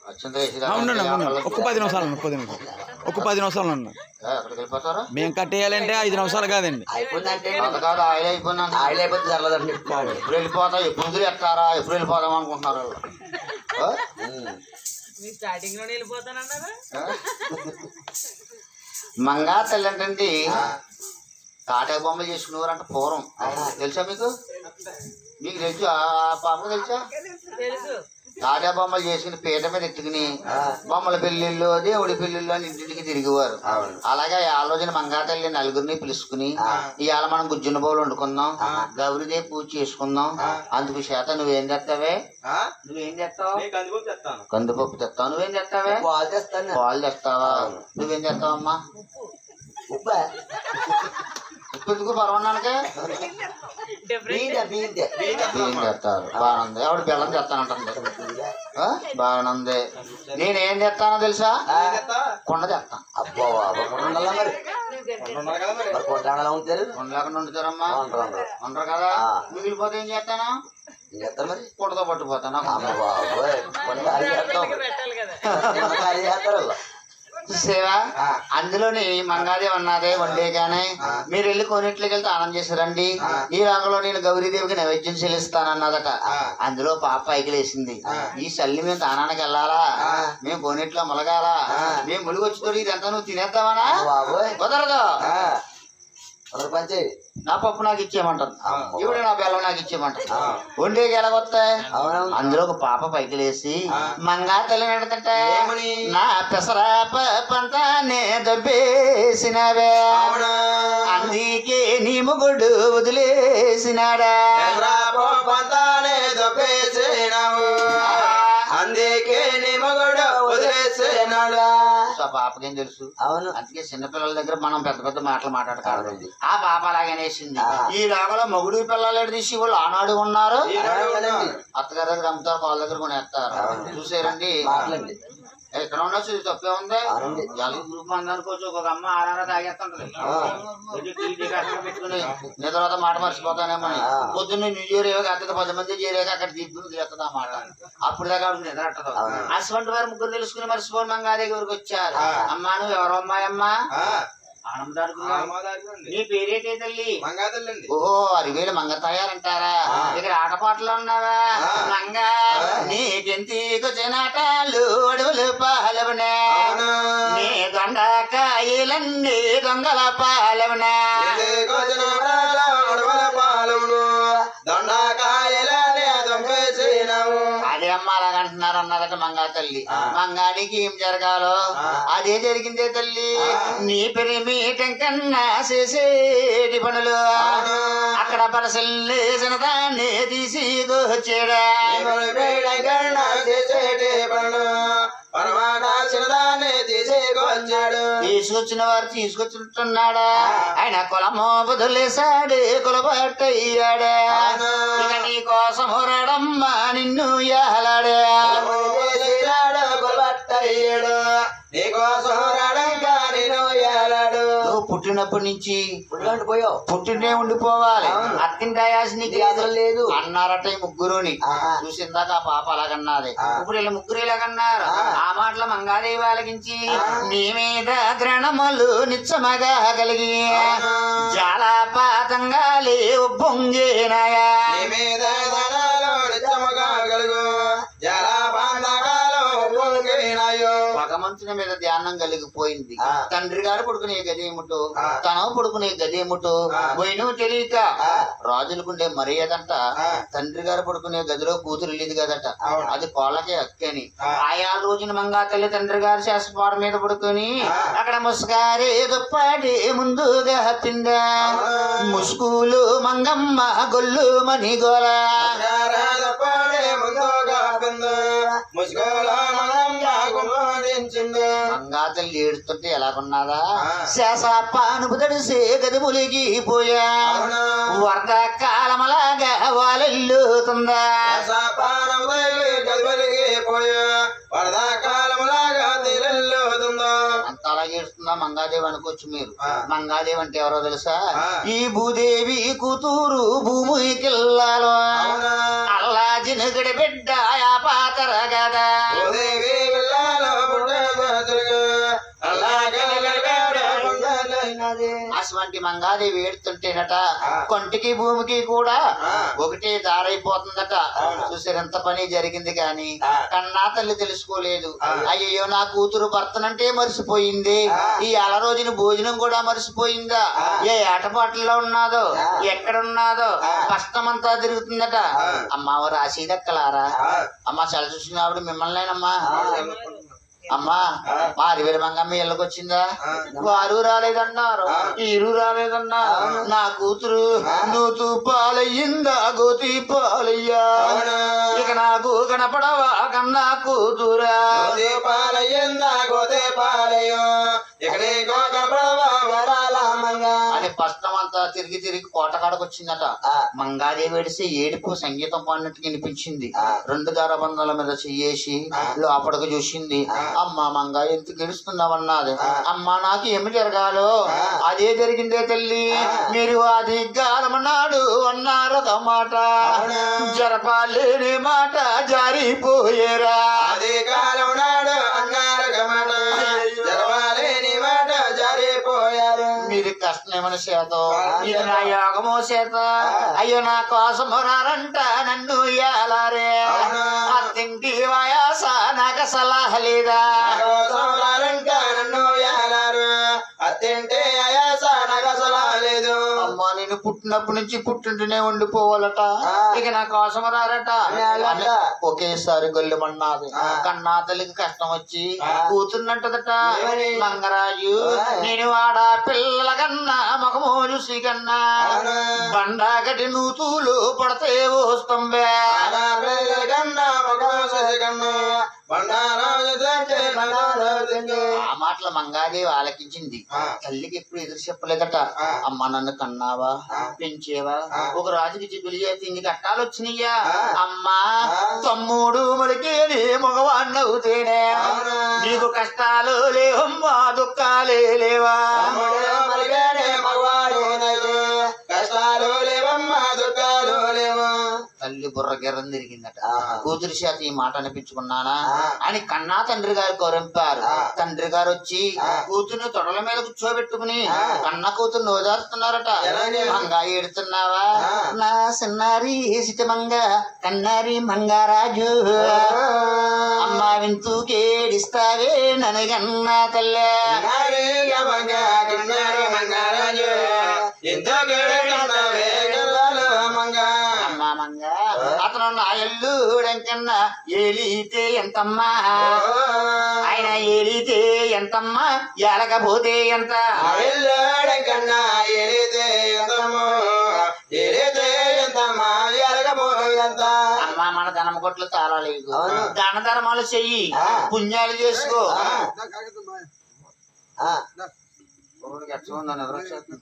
అత్యంత వేసి ఆ, ఉండండి ఉండండి ఒక్క పది నిమిషాలు ఉండండి, పది నిమిషాలు ఒక్క పది నిమిషాలు ఉండండి ఎక్కడికి వెళ్ళిపోతారు మేము కట్టేయాలంటే ఐదు నిమిషాలు కాదండి అయిపోయిందంటే అంత కాదు ఆయిల్ అయిపోయిందండి ఆయిల్ అయిపోతే జరగదండి ఎప్పుడు వెళ్ళిపోతాం ఎప్పుడు వదిలేస్తారా ఎప్పుడు వెళ్ళిపోదాం అనుకుంటున్నారు వాళ్ళు. ఆ? మీ స్టార్టింగ్ లోనే వెళ్ళిపోతానన్నారా ఆ? మంగా తల్లి అంటే తాటాకు బొమ్మలు చేసుకునేవారంట పూర్వం తెలుసా మీకు మీకు తెలుసు ఆ పాపకు తెలుసా తెలుసు తాటా బొమ్మలు చేసుకుని పీట మీద ఎత్తుకుని బొమ్మల పెళ్లిళ్ళు దేవుడి పెళ్లిళ్ళు అని ఇంటింటికి తిరిగేవారు అలాగే ఆ రోజున మంగాతల్లి నలుగురిని పిలుచుకుని ఇవాళ మనం గుజ్జున బౌలు వండుకుందాం గౌరీదేవి పూజ చేసుకుందాం అందుకు చేత నువ్వేం తెస్తావే నువ్వేం తెస్తావు కందిపప్పు తెస్తావు నువ్వేం తెస్తావే పాలు తెస్తాను పాలు తెస్తావా నువ్వేం తెస్తావమ్మా ఉప్పు ఉప్పు ఎందుకు పర్వన్నానికే బీద బీద ఏం తెస్తారు బాగుంది ఆవిడ బెల్లం తెస్తానంటుంది ఆ? బాగుంది నేనేం తెస్తానో తెలుసా కుండ తెస్తాను అబ్బో అబ్బో ఉండాలా మరి మరి కొట్టాడాలా ఉంటారు ఉండలేకుండా వండుతారమ్మా ఉండరు, ఉండరు. ఉండరు కదా ఆ. మిగిలిపోతే ఏం చేస్తాను ఏం చేస్తారు మరి కుండతో పట్టుకుపోతాను అమ్మ బాబోయ్ కొంత ఖాళీ చేస్తాం పెట్టాలి కదా కొంత ఖాళీ చేస్తారు వాళ్ళు. సేవా అందులోని మంగాదేవి అన్నదే వండే కానీ మీరు వెళ్ళి కొన్నిట్లకి వెళ్తే ఆనందం చేశారండి ఈ రంగంలో నేను గౌరీదేవికి నైవేద్యం చెల్లిస్తానన్నదట అందులో పాప పైకి లేచింది ఈ చల్లి మేము తానానికి వెళ్ళాలా మేము కొన్నిట్లో ములగాల మేము ములుగు వచ్చి ఇదంతా నువ్వు తినేద్దామనా బాబోయ్ కుదరదు ఆ. అందరు పంచేయి నా పప్పు నాకు ఇచ్చేయమంటారు అమ్మో. ఇప్పుడు నా బెల్లం నాకు ఇచ్చేయమంటారు వండేకి ఎలాగొస్తాయి అవునవును అందులో ఒక పాప పైకి లేసి మంగా తల్లి నడతంటే నా పెసర పంతానే దబ్బేసినవే అందుకే నీ మొగుడు వదిలేసినాడా అందుకే నీ మగడు వదిలేసేనాడు సో ఆ పాపకేం తెలుసు అవును అందుకే చిన్నపిల్లల దగ్గర మనం పెద్ద పెద్ద మాటలు మాట్లాడకూడదు ఆ పాప అలాగనే వేసింది ఈ లోపల మొగుడు పిల్లలు ఎడ తీసి వాళ్ళు ఆనాడు ఉన్నారు అత్తగారి దగ్గర అమ్ముతారు వాళ్ళ దగ్గర కొనేస్తారు చూసారండి మాటలండి ఎక్కడ ఉండొచ్చు ఇది తప్పే ఉంది అవునండి. ఎలాగో గ్రూప్ మంది అనుకోవచ్చు ఒక అమ్మ ఆరారా తాగేస్తుంటది వచ్చి టీ డికాషన్ పెట్టుకుని నేను తర్వాత మాట మర్చిపోతానేమో అని. ఆ. పొద్దున్న న్యూ ఇయర్ ఏవో అత్తది పది మంది చేరాక అక్కడ తీసుకుని తీస్తుంది ఆ మాట అప్పుడు దాకా ఆవిడకి నిద్ర అట్టదు అవును. అటువంటి వారు ముగ్గురు తెలుసుకుని మర్చిపోయి మంగా దగ్గరికి వచ్చారు అమ్మా నువ్వు ఎవరు అమ్మాయి అమ్మా ఆనందాడుకున్నావు నీ పేరేటే తల్లి మంగాదల్లండి ఓహో అరివేలు మంగ తయారంటారా ఇక్కడ ఆటపాటలు ఉన్నావా మంగ నీకెంతీకొచ్చినాటాలు అడవులు పాలవనే నీ దొండకాయలన్నీ దొంగల పాలవనే అదే అమ్మ అలాగంటున్నారు అన్నారట మంగా తల్లి మంగానికి ఏం జరగాలో అదే జరిగిందే తల్లి నీ పెరిమీటం కన్నా చేసేటి పనులు అక్కడ పరసల్లేసిన దాన్ని తీసుకొచ్చాడా తీసుకొచ్చిన వారు తీసుకొచ్చుంటున్నాడా ఆయన కులమో బదులేసాడు కులబట్టయ్యాడా ఇక నీ కోసం రాడమ్మా నిన్ను ఏలాడా నీకోసం రాడంగా నేను ఏలాడు నువ్వు పుట్టినప్పటి నుంచి పుట్టుకుంటూ పోయావు పుట్టినే ఉండిపోవాలి అత్తింటాయాసి నీకు నీకు అసలు లేదు అన్నారట ఈ ముగ్గురుని ఆ. చూసిందాక ఆ పాప అలాగన్నది ఇప్పుడు వీళ్ళ ముగ్గురు ఇలాగన్నారు ఆ మాటల మంగాదేవి ఆలకించి నీ మీద గ్రణములు నిత్యమగా కలిగి జలపాతంగా లేవు పొంగినాయా నీ మీద ధనాలు నిత్యముగా కలుగు జలపాతకాలు పొంగినాయో భగవంతుని మీద ధ్యానం కలిగిపోయింది ఆ. తండ్రి గారు పడుకునే గదేముటో ఆ. తను పడుకునే గదేముటో ఆ. పోయినూ తెలియక ఆ. రాజులకుండే మర్యాదంట ఆ. తండ్రి గారు పడుకునే గదిలో కూతురు లేదు కదట అవును. అది కోళ్ళకే అక్కని ఆ. ఆయా రోజున మంగా తల్లి తండ్రి గారు చేసపాడు మీద పడుకొని ఆ. అక్కడ ముసుగారే దుప్పాడి ముందుగా పిండా ముసుగులు మంగమ్మ గొల్లు మణిగోల పాడే ముందుగా పిందు ముసుగుల మనంగా గుమ్మరించింది మంగా తల్లి ఏడుస్తుంటే ఎలాగున్నదా ఆ. శాసపానుపు తడిసే గది ములిగిపోయా అవునా? వరద కాలమలాగా వాళ్ళెల్లుతుందా పానం తగిలి గదిలిగిపోయా వరదా కాలములాగా తిరల్లుతుందో అంత అలా చేస్తుందా మంగాదేవి అనుకోవచ్చు మీరు ఆ. మంగాదేవి అంటే ఎవరో తెలుసా ఆ. ఈ భూదేవి కూతురు భూమికిల్లాలో అవునా? అల్లా జినుగడి బిడ్డ ఆ పాతర కదా భూదేవి అటువంటి మంగాదేవి ఏడుతుంటేనట కొంటికి భూమికి కూడా ఒకటే దారైపోతుందట చూసారు ఎంత పని జరిగింది కాని కన్నా తల్లి తెలుసుకోలేదు అయ్యయ్యో నా కూతురు భర్తనంటే మర్చిపోయింది ఈ అల రోజున భోజనం కూడా మర్చిపోయిందా ఏ ఆటపాటల్లో ఉన్నాదో ఎక్కడున్నాదో కష్టమంతా తిరుగుతుందట అమ్మ రాశీదక్కలారా అమ్మ చల చూసిన ఆవిడ మిమ్మల్నేనమ్మా అమ్మా మా అరివేరు మంగమ్మ ఇళ్ళకి వచ్చిందా వారు రాలేదన్నారు ఈరు రాలేదన్నారు నా కూతురు నూతు పాలయ్యిందా గోతి పాలయ్యా ఇక నాకు కనపడవా కన్నా కూతురా అని పష్టం అంతా తిరిగి తిరిగి కోటకాడకు వచ్చిందట మంగాదేవి ఏడిసి ఏడుపు సంగీతం పాడినట్టు వినిపించింది రెండు దారబంధాల మీద చెయ్యేసి లోపలికి చూసింది అమ్మ మంగ ఎందుకు గెలుస్తున్నావన్నది అమ్మ నాకు ఏమి జరగాలో అదే జరిగిందే తల్లి మీరు అది గాలమన్నాడు అన్నారు ఒక మాట జరపాలేని మాట జారిపోయేరా అదే కాలం నాడు అన్నారు గమన జరవాలేని మాట జారిపోయారు మీరు కష్టమేమని చేత ఇది నా యోగమో చేత అయ్యో నా కోసం రారంట నన్ను ఏలారే అత్తింటి వయాస నాకు సలహ లేదా సంవత్సరాలంట నన్ను ఏలారు అత్తింటే అయాస నగసలా లేదు అమ్మా నేను పుట్టినప్పటి నుంచి పుట్టింటూనే ఉండిపోవాలట ఇక నా కోసం రారట అని ఒకేసారి గొల్లమన్నది కన్నా తల్లికి కష్టం వచ్చి కూతుర్నంటదట మంగరాజు నేను ఆడ పిల్లల కన్నా మగమో చూసి కన్నా బండాగటి నూతులు పడితే వస్తుంబే కన్నా మగోసరి కన్నా బండారాజు అంటే నగారాజు ఆ మాటల మంగాదేవి ఆలకించింది తల్లికి ఎప్పుడు ఎదురు చెప్పలేదట అమ్మ నన్ను కన్నావా పెంచేవా ఒక రాజుకి చిగులి తిండి కట్టాలు వచ్చినయ్యా అమ్మా తమ్ముడు మలికేని మగవాణ్ణవుతేనే నీకు కష్టాలు లేవమ్మా దుఃఖాలే లేవా మరిగానే మగవాడు కష్టాలు లేవమ్మా దుఃఖాలు లేవు తల్లి బుర్ర గిర్రం తిరిగిందట కూతురి చేత ఈ మాట అనిపించుకున్నానా అని కన్నా తండ్రి గారు గౌరవింపారు తండ్రి గారు వచ్చి కూతుర్ని తొడల మీద కూర్చోబెట్టుకుని కన్న కూతుర్ని ఓదారుతున్నారట మంగా ఏడుతున్నావా నా సిన్నారి సిటమంగ కన్నారి మంగారాజు అమ్మ వింతూకేడిస్తావే ననగన్నా తల్లే నారీగా మంగా కిన్నారి మంగారాజు ఎంతో కేడకన్నవే గర్వాలు మంగా అమ్మ మంగ అతను నా ఎల్లుడెంకన్నా ఏలితే ఎంతమ్మా ఆయన ఏలితే ఎంతమ్మా ఎలకపోతే ఎంత వెళ్ళడం కన్నా ఏలితే ఎంతమో ఏలితే ఎంతమ్మా ఎరగబోయంత అమ్మ మన ధనం కొట్లు తాళలేదు దాన ధర్మాలు చెయ్యి పుణ్యాలు చేసుకో ఊరికి ఎట్లా ఉందో నిద్ర వచ్చేస్తుంది.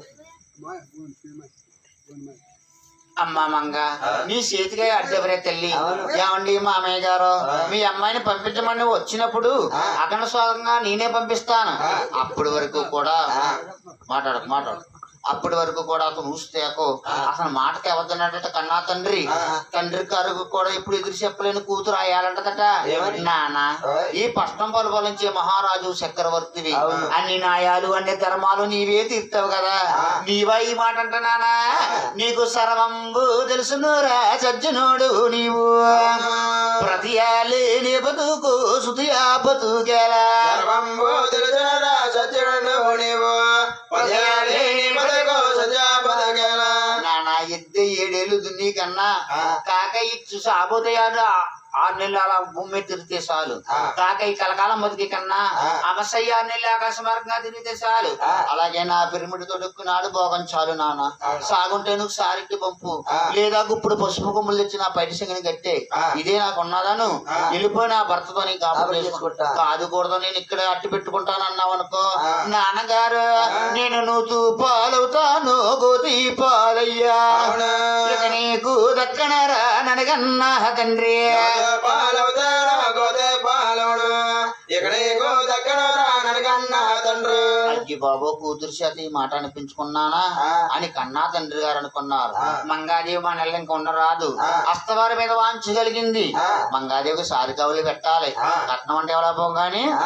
అమ్మా మంగ నీ చేతిగా అడ్డెవరే తల్లి ఏమండి మామయ్య గారు మీ అమ్మాయిని పంపించమని వచ్చినప్పుడు అఖండ స్వాగంగా నేనే పంపిస్తాను అప్పటి వరకు కూడా మాట్లాడు మాట్లాడు అప్పటి వరకు కూడా అతను ఊస్తేకో అసలు మాటకి ఎవద్దన్నట కన్నా తండ్రి తండ్రి గారు కూడా ఇప్పుడు ఎదురు చెప్పలేని కూతురు అయ్యాలంటదట నానా ఈ పష్టం పలుపలించే మహారాజు చక్రవర్తివి అన్ని న్యాయాలు అన్ని ధర్మాలు నీవే తీర్తావు కదా నీవా ఈ మాట అంట నానా నీకు సర్వంబు తెలుసునురా సజ్జనుడు నీవు ప్రతియాలే నీ బతుకు సుతియా బతుకేలా సర్వంబు తెలుసునరా సత్యుడు నీవు పదయాలే నీ బతుకు సత్య బతకలా నానా ఎద్దు ఏడేళ్ళు దున్ని కన్నా కాక ఇచ్చు సాబోదయాలు ఆరు నెలలు అలా భూమి మీద తిరిగితే చాలు కాక ఈ కలకాలం బతికి కన్నా అమసయ్య ఆరు నెలలు ఆకాశ మార్గంగా తిరిగితే చాలు అలాగే నా పిరమిడ్ తొడుక్కున్నాడు భోగం చాలు నాన్న సాగుంటే నువ్వు సారికి పంపు లేదా గుప్పుడు పసుపు కొమ్ములు తెచ్చి నా పైట సింగిని కట్టే ఇదే నాకు ఉన్నదాను వెళ్ళిపోయి నా భర్తతో నీ కాపురం చేసుకుంటా కాదు కూడదు నేను ఇక్కడ అట్టి పెట్టుకుంటాను అన్నావు అనుకో నాన్నగారు నేను నువ్వు పాలవుతాను గోతి పాలయ్యా ఇక నీకు దక్కనరా ననగన్నా తండ్రి పాలవుతారా గోతే పాలవుడు ఎక్కడేకో దక్కన నడకన్నా తండ్రి అయ్యి బాబు కూతురు చేత ఈ మాట అనిపించుకున్నానా అని కన్నా తండ్రి గారు అనుకున్నారు మంగాదేవి మన నెల ఇంక ఉండరాదు అస్తవారి మీద వాంచగలిగింది మంగాదేవికి సారి కవులు పెట్టాలి కట్నం అంటే ఎవరా పోగాని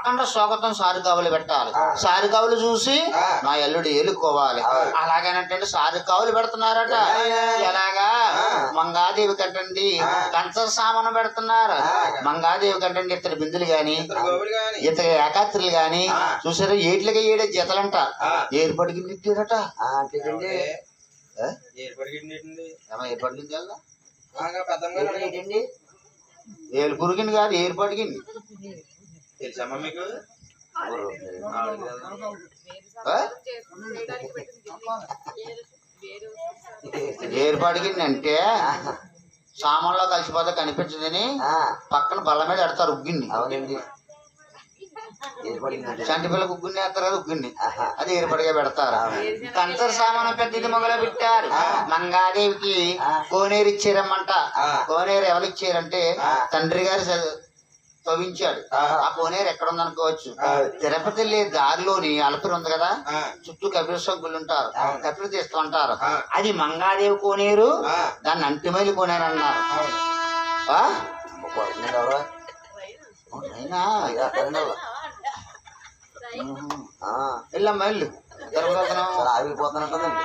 అఖండ స్వాగతం సారుకావులు పెట్టాలి సారుకావులు చూసి ఆ. నా ఎల్లుడు ఏలుకోవాలి అలాగేనంటే సారుకావులు పెడుతున్నారట ఎలాగా ఆ. మంగాదేవి కంటండి ఆ. కంచ సామాను పెడుతున్నారు ఆ. మంగాదేవి కంటండి ఇతర బిందులు గాని ఇద్దరు గోవులు గాని ఇతర ఏకాత్రులు గాని ఆ. చూసారా ఏట్లకి ఏడే జతలంట ఆ. ఏర్పడికి తిట్టారట ఓకే. ఏ? ఏర్పడికి ఏంటండి ఏమో ఏర్పడింది కదా బాగా పెద్దమ్మ ఏంటండి ఏలు పురిగింది కాదు ఏర్పడికి తెలుసమ్మా మీకు ఆవిడకి తెలుసా? ఏర్పడిగింది అంటే సామాన్లో కలిసిపోతే కనిపించదని పక్కన బల్ల మీద ఎడతారు ఉగ్గిన్ని అవునండి ఏర్పడిందండి చంటి పిల్ల ఉగ్గుని వేస్తారు కదా ఉగ్గుని అది ఏర్పడిగా పెడతారు కంచర సామాను పెద్దది మొగలు పెట్టారు మంగాదేవికి కోనేరు ఇచ్చారమ్మంట కోనేరు ఎవరు ఇచ్చారంటే తండ్రి గారు చ- తవ్వించాడు ఆ కోనేరు ఎక్కడ ఉందనుకోవచ్చు తిరుపతి వెళ్ళే దారిలోని అలపిరి ఉంది కదా ఆ. చుట్టూ కపిల గుళ్ళు ఉంటారు కపిలు తీస్తూ ఉంటారు ఆ. అది మంగాదేవి కోనేరు ఆ. దాన్ని అంటిమైలి కోనేరు అన్నారు అవును. ఆ? నేను ఎవరో అయినా అయ్యా, కరెంట్ ఎవరో? ఆ, వెళ్ళమ్మా వెళ్ళు తిరుపతి చాలా ఆగిపోతున్నట్టుందండి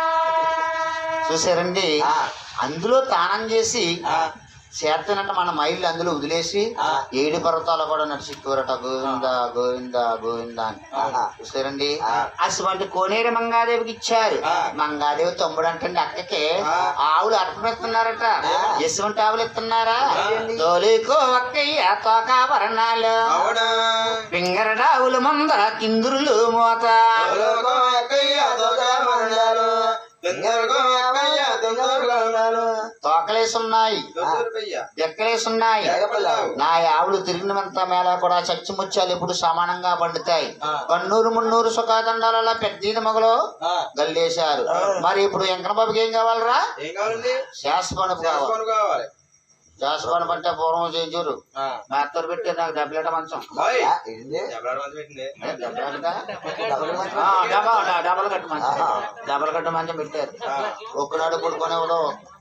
చూసారండి ఆ. అందులో తానం చేసి ఆ. చేతనంట మన మైళ్ళు అందులో వదిలేసి ఆ. ఏడు పర్వతాలు కూడా నడిచిక్కువరట గోవింద గోవింద గోవింద అని ఆహా. చూసారండి ఆ. అటువంటి కోనేరు మంగాదేవికి ఇచ్చారు ఆ. మంగాదేవి తమ్ముడు అంటే అక్కకి ఆ. ఆవులు అర్పణిస్తున్నారట ఎటువంటి ఆవులు ఇస్తున్నారా ఏంటి? తోలికో ఒక్కయ్య తోకాభరణాలు అవునా పింగరడావులు ముందర కిందురులు మోత ఎవరికో ఎక్కయ్య దొంగమరణాలు. దొంగరికో ఎక్కయ్య దొంగమరణాలు. తోకలేసున్నాయి దొంగరికయ్య. ఎక్కలేసున్నాయి ఎగపల్లావు. నా ఆవులు తిరిగినంత మేళ కూడా చచ్చిముచ్చాలు ఎప్పుడు సమానంగా పండుతాయి ఆ. కన్నూరు మున్నూరు సుఖాదండాల పెద్ద మొగలు ఆ. గల్లేశారు మరి ఇప్పుడు వెంకటబాబుకి ఏం కావాలరా ఏం కావాలండి శాసపనుపు కావాలి చేసుకోను కావాలి శాసపనుపు అంటే పూర్వం చేయించారు ఆ. మేత్తరు పెట్టి నాకు డబ్బులేట మంచం ఓయ్. ఆ, ఏంటి ఎవరాడు మంచి పెట్టింది ఏ, డబ్బులేటదా? డబ్బులు మంచి ఆ, డబ్బా డ- డబ్బులు కట్టు మంచం ఆహా. డబ్బులు కట్టు మంచం పెట్టారు ఆ. ఒక్కనాడు పడుకునేవాడు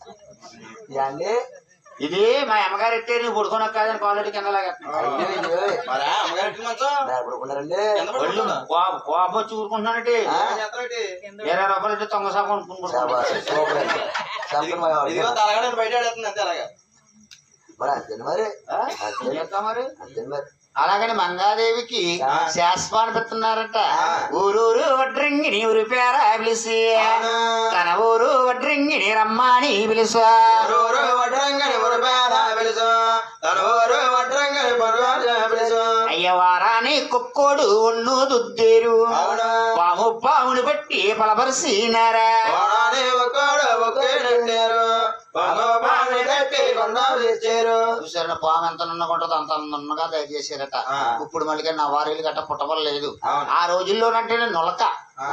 అండి ఇది మా అమ్మగారు ఎట్టే నువ్వు పడుకోనక్క కాదని కాలేజీ కింద లాగేస్తున్నావు. మరా అమ్మగారు ఎట్టింది మంచం పడుకున్నారండి ఎంత ఒళ్ళు పడుకుందా? కోప కోపం వచ్చి ఊరుకుంటున్నానంటే ఏం చేస్తున్నాడు? ఇరవై రూపాయలు ఇస్తే తొంగ సాగు కొనుక్కుని శాబాష్, పడుకుంటాను. సూపర్ అండి. సూపర్ మా వాడు. ఇదిగో తలగడని బయట ఆడేస్తుంది అంతే అలాగా మరి అంతే మరి ఆ? ఏం చేస్తాం మరి అంతే మరి అలాగని మంగాదేవికి శాస్పాన్ని పెడుతున్నారట ఊరూరు వడ్రింగిని ఊరి పేర పిలిచి తన ఊరు వడ్రింగిని రమ్మని పిలుసా ఊరు వడ్రంగని ఉరిపేద పిలుసు. తన ఊరు వడ్రంగని పరువాజ పిలుసు. అయ్యవారాని కుక్కోడు ఒన్ను దుద్దేరు అవునా? పాము పాముని బట్టి పలపరిసినారా వాడాని ఒక్కోడు ఒకే నెట్టారు. వంగ పాముని కట్టి కొండలు తెచ్చారు. చూసారా పాము ఎంత నున్నకుంటుందో అంత నున్నగా తయారు చేశారట ఆ. ఇప్పుడు మళ్ళీ నా వారీలు గట్ట పుట్టబడలేదు అవును. ఆ రోజుల్లోనంటే నొలక ఆ,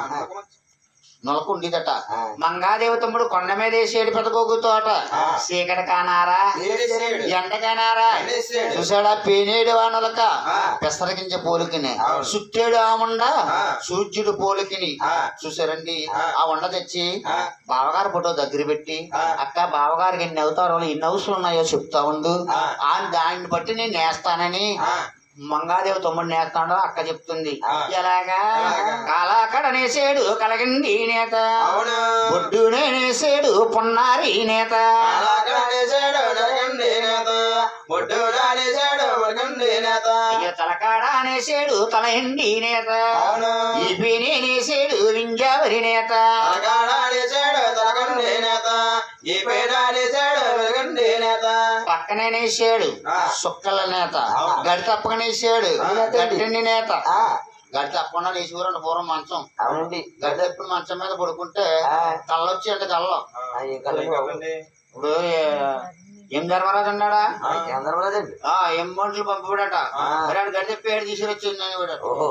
నొలక ఉండేదట ఆ. మంగాదేవి తమ్ముడు కొండ మీద వేసేడు పెదగోగు తోట చీకటి కానారా తీసేసాడు. ఎండ కానారా ఎండేసాడు. చూసాడా పేనేడు ఆ నొలక ఆ. పెసరకించ పోలికిని అవును. సుట్టేడు ఆ ఉండ ఆ. సూర్యుడు పోలికిని ఆ. చూసారండి ఆ. ఆ ఉండ తెచ్చి ఆ. బావగారు ఫోటో దగ్గర పెట్టి ఆ. అక్క బావగారికి ఎన్ని అవుతారో ఎన్ని అవసరం ఉన్నాయో చెప్తా ఉండు ఆ. ఆ దాన్ని బట్టి నేను నేస్తానని ఆ. మంగాదేవి తమ్ముడు నేస్తాడో అక్క చెప్తుంది ఆ. ఎలాగా ఎలాగా? కాలాకడ నేసేడు కలగండి నేత అవును. బొడ్డునే నేసేడు పొన్నారి నేత అలాగనేసాడు నరకండి నేత. ఒడ్డులానేసాడు వరకండి నేత. ఇక తలకాడ నేసేడు తల ఎండి నేత అవును. ఈ పీని నేసేడు వింజావరి నేత తలకాడానేసాడు తలకండి నేత. ఈ పేడానేసాడు వెలగండి నేత. పక్కనే నేసాడు ఆ. సుక్కల నేత అవును. గడి తప్పక నేసాడు గడ్డిండి నేత ఆ, గడి తప్పకుండా నేసేవారండి పూర్వం మంచం అవునండి గడి తప్పుడు మంచం మీద పడుకుంటే ఆ. కళ్ళొచ్చి అంటే కళ్ళం ఆ, ఏం కలండి బాబు కాదండి. ఇప్పుడు ఏ- ఏం ధర్మరాజు అన్నాడా అందరం లేదండి ఆ ఎం బండ్లు పంపబడట ఆ. మరి ఆడు గడి తప్పి ఏడు తీసుకొచ్చింది అని కూడా ఓహో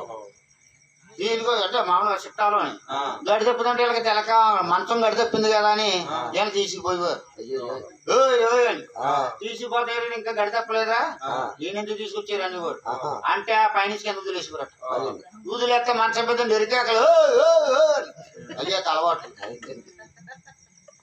దీనికో అంటే మామూలుగా చుట్టాలు అని ఆ. గడి తప్పుతుంటే వీళ్ళకి తెలక మంచం గడి తప్పింది కదా అని ఈయన తీసుకుపోయేవారు అయ్యో ఓయ్ ఓయ్ అని. ఆ, తీసుకుపోతే వీళ్ళు ఇంకా గడి తప్పలేదా ఆ. ఈయన ఎందుకు తీసుకొచ్చారు అని కూడా ఆహా. అంటే ఆ పైనుంచి కింద వదిలేసుకురట అదండి. ఊదులేస్తే మంచం పెద్ద దొరికాకలు అయ్యే అలవాటు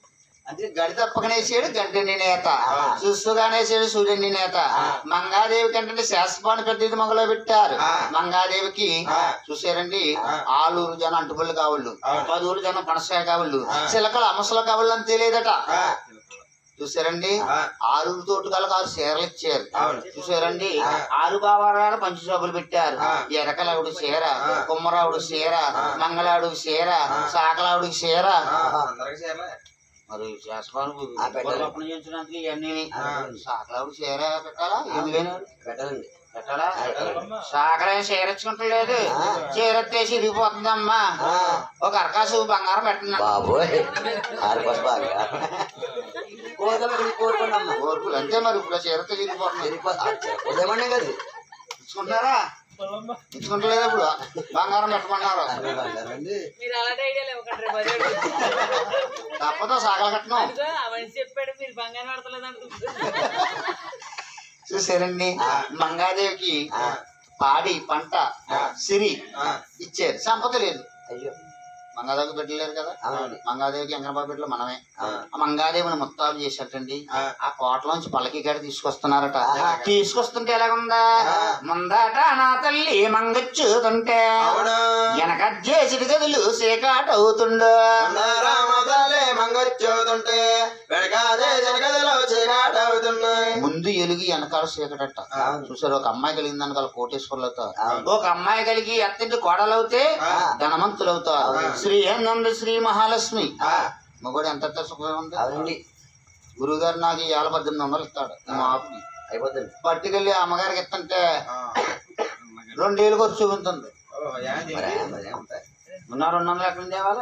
అంటే గడి తప్పకనేసాడు గంటిని నేత చూసుగానేసాడు సూర్యుని నేత మంగాదేవి కంటే శాస్త్రపాన్ని పెద్ద మొగలో పెట్టారు మంగాదేవికి చూసారండి ఆలూరు జనం అంటుపల్లి కావుళ్ళు పదూరు జనం పనసకాయ కావుళ్ళు చిలకలు అమసల కావుళ్ళు అని తెలియదట చూసారండి ఆరు తోటకాలకు ఆరు చీరలు ఇచ్చారు చూసారండి ఆరు బావారాలు పంచ సోపులు పెట్టారు ఎరకలావుడు చీర కుమ్మరావుడు చీర మంగళావుడికి చీర సాకలావుడికి చీర అందరికి చేరలే మరి శాస్త్రానికి ఆ, పెట్టాలి. చేయించడానికి ఇవన్నీ సాకలావుడు చీర పెట్టాలా ఏమి లేని పెట్టాలండి పెట్టాలా సాకలేం చీర ఇచ్చుకుంటలేదు చీర ఎత్తేసి ఇరిగిపోతుందమ్మా ఒక అరకాసు బంగారం పెట్టిన బాబోయ్ ఆరుకోసం బాగా కోరుకోమని కోరుకోండమ్మా కోరుకులు అంతే మరి ఇప్పుడు చీరతో ఇరిగిపోతుంది ఉదయమనే కదా ఇచ్చుకుంటున్నారా ఇచ్చుకుంటలేదు ఇప్పుడు బంగారం పెట్టమన్నారు బంగారండి మీరు అలాంటి ఐడియా లేవకండి రేపు అదే అడుగుతా. తప్పదో సాగలు కట్టడం అదిగో అవన్నీ చెప్పాడు మీరు బంగారం పడతలేదు అనుకుంటున్నారు చూసారండి మంగాదేవికి పాడి పంట సిరి ఇచ్చారు సంపద లేదు అయ్యో మంగాదేవికి పెట్టలేరు కదా అవునండి మంగాదేవికి ఎంకరబాబు బిడ్డలు మనమే ఆ మంగాదేవిని ముత్తాలు చేసేటండి ఆ కోటలోంచి పల్లకి కాడ తీసుకొస్తున్నారట తీసుకొస్తుంటే ఎలాగుందా ముందాట నా తల్లి మంగచ్చుతుంటే వెనక చేసిడి గదులు సేకాట అవుతుండో రామ తల్లి మంగొచ్చవుతుంటే వెనకాదే జనగదిలో చీకాట అవుతున్నాయి ముందు ఎలుగు వెనకాల చీకటట చూసారు ఒక అమ్మాయి కలిగింది వెనకాల కోటేశ్వర్లతో ఒక అమ్మాయి కలిగి ఎత్తింటి కోడలవుతే ధనవంతులు అవుతారు శ్రీ ఏందండి శ్రీ మహాలక్ష్మి మగోడు ఎంత సుఖం ఉంది అవునండి గురువు గారు నాకు ఈ ఏళ్ళ పద్దెనిమిది వందలు ఇస్తాడు మా ఆపుకి అయిపోతుంది పట్టుకెళ్ళి అమ్మగారికి ఇస్తుంటే రెండేళ్ళు ఖర్చు చూపుతుంది మరి మరి ఏముంటాయి? ఉన్న రెండు వందలు ఎక్కడ తేవాలి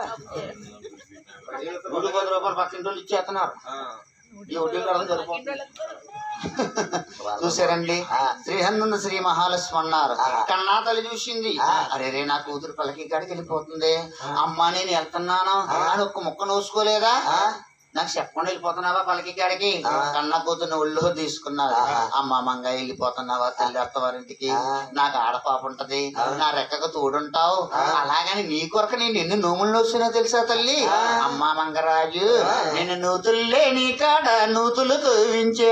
నూట పది రూపాయలు పక్కింటి వాళ్ళు ఇచ్చేస్తున్నారు ఈ వడ్డీలు కడడం సరిపోతుంది చూసారండి శ్రీహందుంద శ్రీ మహాలక్ష్మి అన్నారు కన్నా తల్లి చూసింది అరే రే నా కూతురు పలకి కాడికి వెళ్ళిపోతుంది అమ్మా నేను వెళ్తున్నాను అని ఒక్క ముక్క నోసుకోలేదా నాకు చెప్పకుండా వెళ్ళిపోతున్నావా పలకి కాడికి కన్న కూతుర్ని ఒళ్ళో తీసుకున్నారు అమ్మ మంగ వెళ్ళిపోతున్నావా తల్లి అత్తవారింటికి నాకు ఆడపాప ఉంటది నా రెక్కకు తోడుంటావు అలాగని నీ కొరకు నేను ఎన్ని నోములు నోసినా తెలుసా తల్లి అమ్మా మంగరాజు నేను నూతుల్లే నీ కాడ నూతులు తోవించా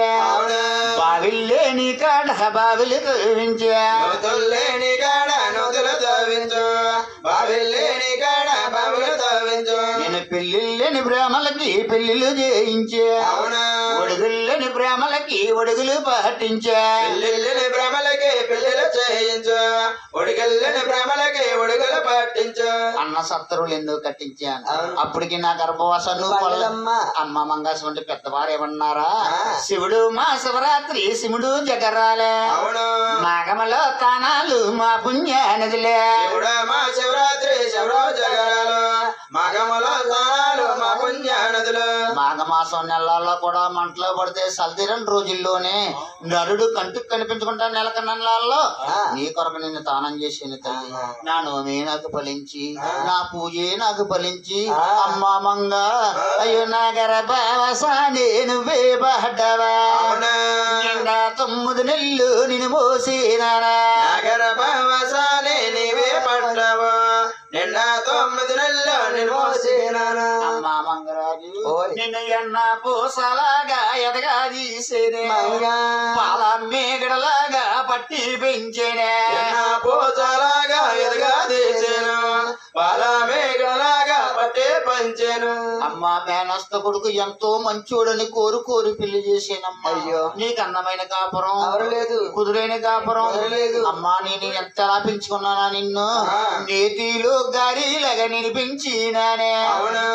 బావిల్లే నీ కాడ బావిలు తోవించా నూతుల్లేని కాడ నూతులు తవ్వించు బావిల్లేని కాడ బావులు తవ్వించు నేను పెళ్ళిళ్ళని బ్రాహ్మలకి పెళ్లిళ్ళు చేయించా అవునా ఒడుగుల్లని బ్రాహ్మలకి ఒడుగులు పాటించా పెళ్ళిళ్ళని భ్రమలకి పెళ్ళిళ్ళు చేయించు ఉడిగల్లని భ్రమలకి ఉడుగులు పట్టించు అన్న సత్తరులు ఎందుకు కట్టించాను అప్పటికి నా గర్భవాసం నువ్వు పడలే- పడలేదమ్మా. అమ్మ మంగాసం అంటే పెద్దవారు ఏమన్నారా శివుడు మా శివరాత్రి శివుడు జగరాలే అవును నాగమలో తానాలు మా పుణ్య నదిలే ఇప్పుడు మా శివరాత్రి శివరావు జగరాలు మగముల స్నానాలు మా పుణ్య నదులు మాఘమాసం నెలల్లో కూడా మంటలో పడితే సల్దిరని రోజుల్లోనే నరుడు కంటికి కనిపించకుండా నెలక నెలల్లో నీ కొరకు నిన్ను తానం చేసిన తల్లి నా నోమే నాకు ఫలించి నా పూజే నాకు ఫలించి అమ్మా మంగ అయ్యో నా గర్భవస నేను వేపడ్డవా అవునా నిండా తొమ్మిది నెల్లు నేను మోసినానా నగర భవసానే నీవే పడ్డవు నిన్న తొమ్మిది నెలలు నేను మోసినాను అమ్మా మంగరాజు ఓయ్. నిన్ను ఎన్న పూసలాగా ఎదగా తీసేనే మంగా. పాల మేగడలాగా పట్టి పెంచేనే నిన్న పూజలాగా ఎదుగా తీసాను పాల మేఘలాగా పట్టే పంచాను అమ్మా మేనస్త కొడుకు ఎంతో మంచోడని కోరు కోరి పెళ్లి చేసేనమ్మా అయ్యో. నీకు అందమైన కాపురం ఎవరు లేదు కుదురైన కాపురం కుదరలేదు. అమ్మా నేను ఎంత ఎలా పెంచుకున్నానా నిన్ను ఆ. నేతిలో గారిలాగా నేను పెంచినానే అవునా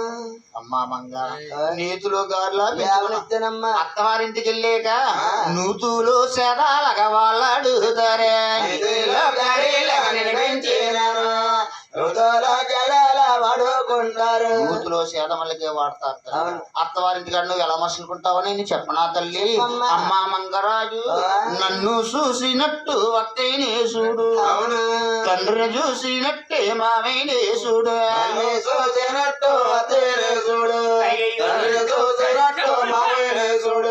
అమ్మా మంగ నేతిలో గారిలా పెంచుకున్నా లేవనెత్తానమ్మా అత్తవారింటికి వెళ్ళాక నూతులో సేదాలగా వాళ్ళాడుతారే నిధిలో గరిలాగా నేను పెంచినాను ఋతువులో గడల వాడుకుంటారు నూతులో సేదమల్లకే వాడతారు తల్లి. అత్తవారింటి కాడ నువ్వు ఎలా మసులుకుంటావని నేను చెప్పనా తల్లి అమ్మా మంగరాజు నన్ను చూసినట్టు అత్తయ్యనే చూడు అవును తండ్రిని చూసినట్టే మామయ్యనే చూడు అన్ని చూసినట్టు అతేనే చూడు అన్ని చూసినట్టు మావేనే చూడు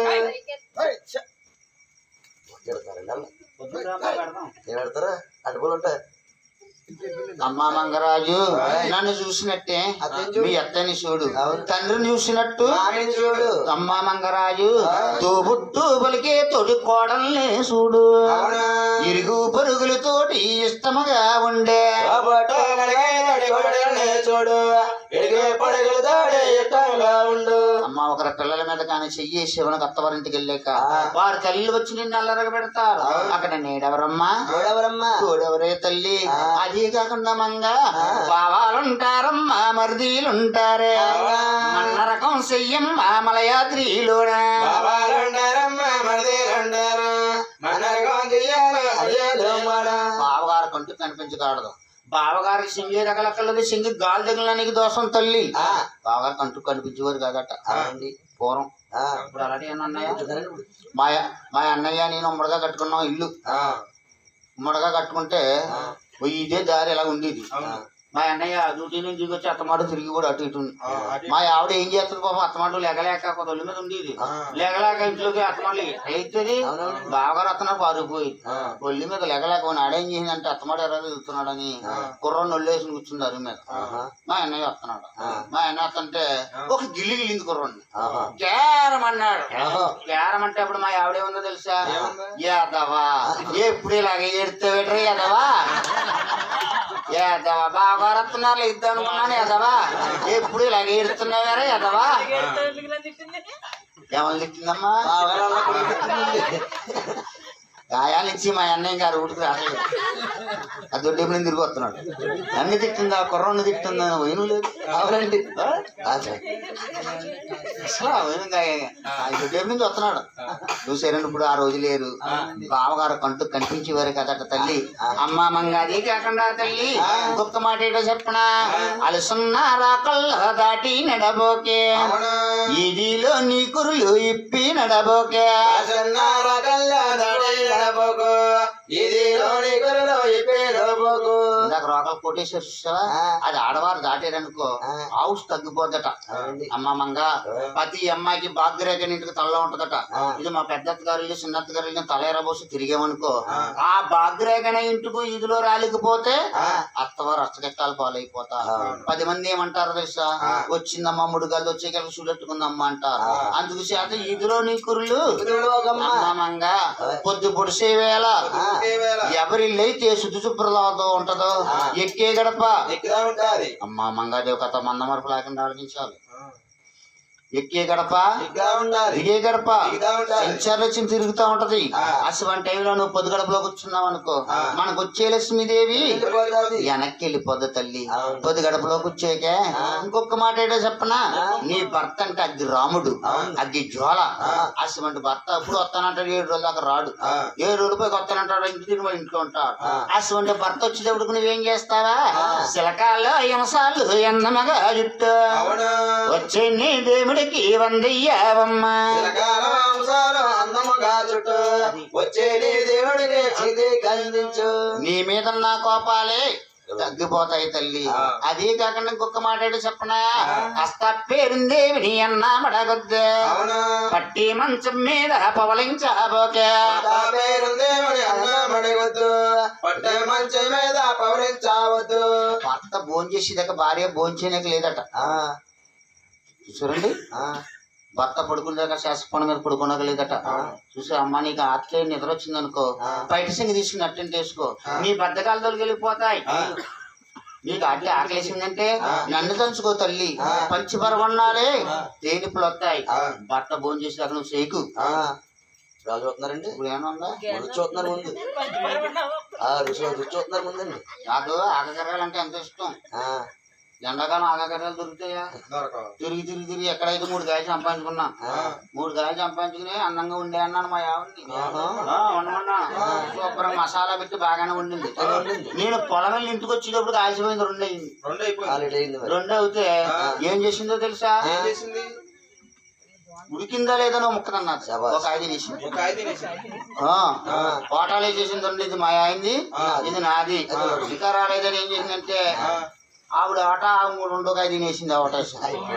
తిడతారండి వాళ్ళు. ఏం పెడతారా అటుకులు ఉంటాయి అమ్మా మంగరాజు నన్ను చూసినట్టే మీ అత్తని చూడు తండ్రిని చూసినట్టు నాన్నని చూడు అమ్మా మంగరాజు తోబుట్టు పలికే తొడి కోడల్ని చూడు ఇరుగు పరుగులతోటి ఇష్టముగా ఉండే కాబట్టు కలిగే తడి గొడవల్ని చూడు ఎడిగే పడగలతోటి ఇష్టంగా ఉండు అమ్మ ఒకరి పిల్లల మీద కానీ చెయ్యి శివనకు అత్తవారింటికి వెళ్ళాక వారి తల్లి వచ్చి నిన్ను అల్లరగ పెడతారు అక్కడ నేడెవరమ్మా చూడవరమ్మా తోడెవరే తల్లి అది కాకుండా మంగ బావాలుంటారమ్మా మరిదీలుంటారే మన్న రకం చెయ్యమ్మ మలయాద్రిలోనే బాబాలుండారమ్మా మరిదేలుండారు మనరగం చెయ్యాలి అయ్యేదో మన బావగారు కంటూ కనిపించకూడదు బావగారికి సింగి రకలకలది సింగి గాలి తగిలినానికి దోషం తల్లి బావగారు కంటూ కనిపించేవారు కాదట అవునండి పూర్వం ఆ, ఇప్పుడు అలాంటి అన్నయ్య చూడండి. మా మా అన్నయ్య నేను ఉమ్మడిగా కట్టుకున్నాం ఇల్లు ఆ, ఉమ్మడిగా కట్టుకుంటే ఓ ఇదే దారి ఎలా ఉండేది మా అన్నయ్య డ్యూటీ నుంచి దిగొచ్చి అత్తమాట తిరిగి కూడా అటు ఇటు మా ఆవిడ ఏం చేస్తుంది పాపం అత్తమాట లేకలేక కొంత ఒళ్ళు మీద ఉండేది లేకలేక ఇంట్లోకి అత్తమాటలు ఎట్లయితుంది బావగారు అత్తనాడు పారిపోయి ఒళ్ళు మీద లేకలేక పోయి ఆడేం చేసిందంటే అత్తమాట ఎలా తిరుగుతున్నాడని కుర్రని ఒళ్ళేసి కూర్చున్నారు మీద మా అన్నయ్య వస్తున్నాడు మా అన్నయ్య వస్తుంటే ఒక గిల్లి గిల్లింది కుర్రని ఆహా. కేరం అన్నాడు ఆహా. కేరం అంటే అప్పుడు మా ఆవిడ ఏముందో తెలుసా యాదవా ఎప్పుడు ఇలాగే ఏడితే పెట్టరు యాదవా యాదవా బాగా వస్తున్నారు ఇద్దాం అనుకున్నాను యాదవా ఎప్పుడు ఇలాగే ఏడుతున్నావారా యాదవా తిట్టింది ఏమని తిట్టిందమ్మా బావగారు అలా కొడుకు తిట్టింది. గాయాల నుంచి మా అన్నయ్య గారు ఊరికి రాలేదు ఆ దొడ్డి ఎప్పుడు తిరిగి వస్తున్నాడు అన్ని తిట్టిందా కుర్రని తిట్టిందా వైను లేదు అవునండి ఆ? ఆ, సరే. అసలు ఆ వైను గాయ- ఆ దొడ్డి నుంచి వస్తున్నాడు చూసారండి ఇప్పుడు ఆ రోజు లేరు బావగారు కంటూ కనిపించేవారు కదట తల్లి అమ్మ మంగాది కాకుండా తల్లి ఇంకొక మాట ఏంటో చెప్పనా అలసున్న రాకల్లో దాటి నడబోకే ఇదిలో నీ కురులు ఇప్పి నడబోకే సన్నార కల్లా దాడి నడబోకు ఇది లోని గురులో ఇప్పేలోబోకు ఇందాక రోకలు కొట్టేసారు చూసావా అది ఆడవారు దాటారనుకో హౌస్ తగ్గిపోద్దట అమ్మ మంగ ప్రతి అమ్మాయికి భాగ్యరేఖ ఇంటికి తలలో ఉంటదట ఇది మా పెద్దత్త గారు ఇల్లు చిన్నత్త గారు ఇల్లు తలేరబోసి తిరిగామనుకో ఆ భాగ్యరేఖన ఇంటికి ఇదిలో రాలికపోతే అత్తవారు అష్టకష్టాలు పాలైపోతారు పది మంది ఏమంటారు తెలుసా వచ్చిందమ్మా మూడు గల్లు వచ్చే కలిసి చూడెట్టుకుందమ్మా అంటారు అందుకు చేత ఇదిలో నీ కురులు అమ్మ మంగ పొద్దు పొడిసే వేళ ఎవరిల్లైతే శుద్ధి శుభ్రతతో ఉంటదో ఎక్కే గడప ఎక్కుదా ఉంటాది అమ్మా మంగాదేవి కథ మందమరపు లేకుండా ఆలోచించాలి ఎక్కే గడప ఎక్కుదా ఉండాలి దిగే గడప దిగుతా ఉండాలి. సంచారం వచ్చి తిరుగుతా ఉంటది అటువంటి టైంలో నువ్వు పొద్దు గడపలో కూర్చున్నావు అనుకో మనకు వచ్చే లక్ష్మీదేవి వెళ్ళిపోతాది. వెనక్కి వెళ్ళిపోద్ది తల్లి పొద్దు గడపలో కూర్చోక ఇంకొక మాట ఏంటో చెప్పనా నీ భర్త అంటే అగ్గి రాముడు అగ్గి జ్వాల అటువంటి భర్త ఎప్పుడు వస్తానంటాడు ఏడు రోజుల దాకా రాడు ఏడు రోజులు పోయి వస్తానంటాడు ఇంటి తిరిగి మళ్ళీ ఇంట్లో ఉంటాడు అటువంటి భర్త వచ్చేటప్పుడు నువ్వేం చేస్తావా శిలకాలు హింసాలు ఎందమగా జుట్టు అవును వచ్చే నీ దేవుడికి వందయ్యావమ్మా చిరకాల మాంసాలు అందముగా చుట్టూ వచ్చే నీ దేవుడికి ఇది కందించు నీ మీద నా కోపాలే తగ్గిపోతాయి తల్లి అదే కాకుండా ఇంకొక మాట ఏంటో చెప్పనా అస్త పేరుందేవిని అన్నా మడగొద్దు అవును పట్టి మంచం మీద పవలించబోకే ఆ పేరు దేవుడి అన్నమడగొద్దు పట్టే మంచం మీద పవరించవద్దు భర్త భోజనం చేసేదాకా భార్య భోజనం చేయడానికి లేదట ఆ, చూడండి ఆ, భర్త పడుకునేదాకా శాసపణ మీద పడుకున్నాక లేదట చూసి అమ్మ నీకు ఆత్కే నిద్ర వచ్చింది అనుకో బయట సింగి తీసుకుని అట్టెంట్ వేసుకో నీ బద్దకాలతో వెళ్ళిపోతాయి నీకు అట్లే ఆకలేసిందంటే నన్ను దంచుకో తల్లి పంచి పరవన్నాలే తేనిపులు వస్తాయి భర్త భోజనం చేసేదాకా నువ్వు చేయకు ఆ. రాజు చూస్తున్నారండి ఇప్పుడు ఏమన్నా రుచి చూస్తున్నారు ముందు ఆ రుచి రుచి చూస్తున్నారు ముందండి నాకు ఆగకర్రాలంటే ఎంత ఇష్టం ఆ, ఎండాకాలం ఆగకర్రాలు దొరుకుతాయా తిరిగి తిరిగి తిరిగి ఎక్కడైతే మూడు గాయలు సంపాదించుకున్నా మూడు గాయలు సంపాదించుకుని అందంగా ఉండే అన్నాను మా ఆవిడ్ని ఆ, ఉండమన్నా శుభ్రం మసాలా పెట్టి బాగానే ఉండింది నేను పొలం వెళ్ళి ఇంటికి వచ్చేటప్పుడు కాల్చిపోయింది రెండు అయింది రెండు అయిపోయింది ఆల్రెడీ అయింది మరి రెండు అవుతే ఏం చేసిందో తెలుసా ఏం చేసింది ఉడికిందా లేదో నువ్వు ముక్కనన్నది శభాష్. ఒక ఐదు వేసింది ఒక ఐదు వేసింది కోటాలు వేసేసింది రెండు ఇది మా అయింది ఇది నాది ఇంకా రాలేదని ఏం చేసిందంటే ఆవిడ ఆట ఆవిడ రెండో ఒక ఐదు వేసింది ఆ ఆట